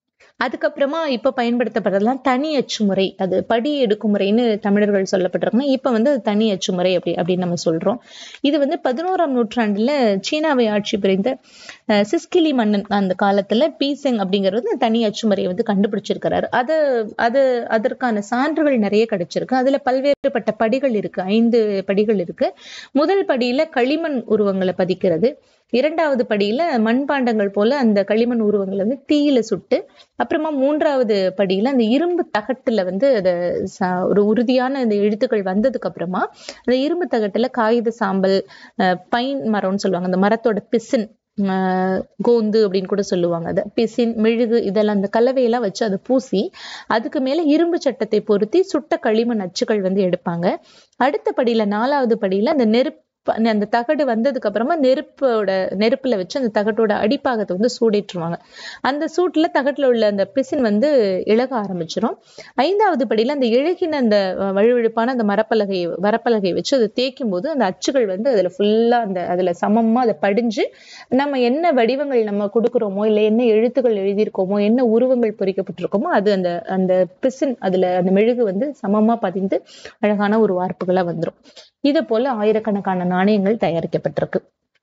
அதுக்கப்புறமா இப்ப பயன்படுத்தப்படுறதெல்லாம் தனி அச்சுமுறை அது படி எடுக்கும் முறைன்னு தமிழர்கள் சொல்லப்பட்டிருக்காங்க இப்ப வந்து அது தனி அச்சுமுறை அப்படி அப்படின்னு நம்ம சொல்றோம் இது வந்து பதினோராம் நூற்றாண்டுல சீனாவை ஆட்சி புரிந்த அஹ், சிஸ்கிலி மன்னன் அந்த காலத்துல பீசெங் அப்படிங்கிறது தனி அச்சுமுறையை வந்து கண்டுபிடிச்சிருக்கிறாரு அது அது அதற்கான சான்றுகள் நிறைய கிடைச்சிருக்கு அதுல பல்வேறுபட்ட படிகள் இருக்கு ஐந்து படிகள் இருக்கு முதல் படியில களிமண் உருவங்களை பதிக்கிறது இரண்டாவது படியில மண்பாண்டங்கள் போல அந்த களிமண் உருவங்களை வந்து தீயில சுட்டு அப்புறமா மூன்றாவது படியில அந்த இரும்பு தகட்டுல வந்து அத ச- ஒரு உறுதியான அந்த எழுத்துக்கள் வந்ததுக்கு அப்புறமா அந்த இரும்பு தகட்டுல காகித சாம்பல் அஹ், பைன் மரம்னு சொல்லுவாங்க அந்த மரத்தோட பிசின் ஆஹ் கோந்து அப்படின்னு கூட சொல்லுவாங்க அதை பிசின் மெழுகு இதெல்லாம் அந்த கலவையெல்லாம் வச்சு அதை பூசி அதுக்கு மேல இரும்பு சட்டத்தை பொருத்தி சுட்ட களிமண் அச்சுகள் வந்து எடுப்பாங்க அடுத்த படியில நாலாவது படியில அந்த நெருப்பு அந்த தகடு வந்ததுக்கு அப்புறமா நெருப்போட நெருப்புல வச்சு அந்த தகட்டோட அடிப்பாகத்தை வந்து சூடேற்றுவாங்க அந்த சூட்டுல தகட்டுல உள்ள அந்த பிசின் வந்து இழக ஆரம்பிச்சிரும் ஐந்தாவது படியில அந்த இழகின அந்த அஹ், வழுவழுப்பான அந்த மரப்பலகை வரப்பலகை வச்சு அதை தேய்க்கும் போது அந்த அச்சுகள் வந்து அதுல ஃபுல்லா அந்த அதுல சமமா அதை படிஞ்சு நம்ம என்ன வடிவங்கள் நம்ம கொடுக்குறோமோ இல்ல என்ன எழுத்துக்கள் எழுதியிருக்கோமோ என்ன உருவங்கள் பொறிக்கப்பட்டிருக்கோமோ அது அந்த அந்த பிசின் அதுல அந்த மெழுகு வந்து சமமா பதிந்து அழகான ஒரு வார்ப்புகளா வந்துரும் இது போல ஆயிரக்கணக்கான நாணயங்கள் தயாரிக்கப்பட்டிருக்கு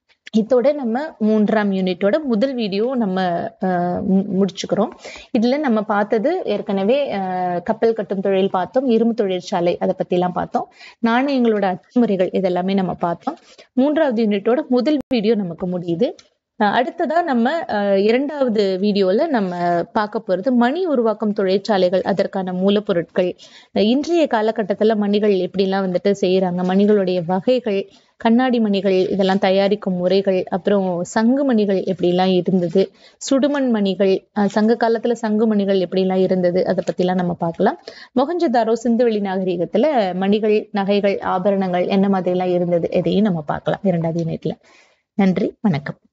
இதோட நம்ம மூன்றாம் யூனிட்டோட முதல் வீடியோ நம்ம அஹ், மு- முடிச்சுக்கிறோம் இதுல நம்ம பார்த்தது ஏற்கனவே அஹ், கப்பல் கட்டும் தொழில் பார்த்தோம் இரும்பு தொழிற்சாலை அதை பத்தி எல்லாம் பார்த்தோம் நாணயங்களோட அச்சுமுறைகள் இதெல்லாமே நம்ம பார்த்தோம் மூன்றாவது யூனிட்டோட முதல் வீடியோ நமக்கு முடியுது அஹ், அடுத்ததா நம்ம அஹ், இரண்டாவது வீடியோல நம்ம பார்க்க போறது மணி உருவாக்கும் தொழிற்சாலைகள் அதற்கான மூலப்பொருட்கள் அஹ், இன்றைய காலகட்டத்துல மணிகள் எப்படிலாம் வந்துட்டு செய்யறாங்க மணிகளுடைய வகைகள் கண்ணாடி மணிகள் இதெல்லாம் தயாரிக்கும் முறைகள் அப்புறம் சங்கு மணிகள் எப்படிலாம் இருந்தது சுடுமண் மணிகள் அஹ், சங்க காலத்துல சங்கு மணிகள் எப்படிலாம் இருந்தது அதை பத்திலாம் நம்ம பார்க்கலாம் மொகஞ்சதாரோ சிந்துவெளி நாகரிகத்துல மணிகள் நகைகள் ஆபரணங்கள் என்ன மாதிரி எல்லாம் இருந்தது இதையும் நம்ம பார்க்கலாம் இரண்டாவது யூனிட்ல நன்றி வணக்கம்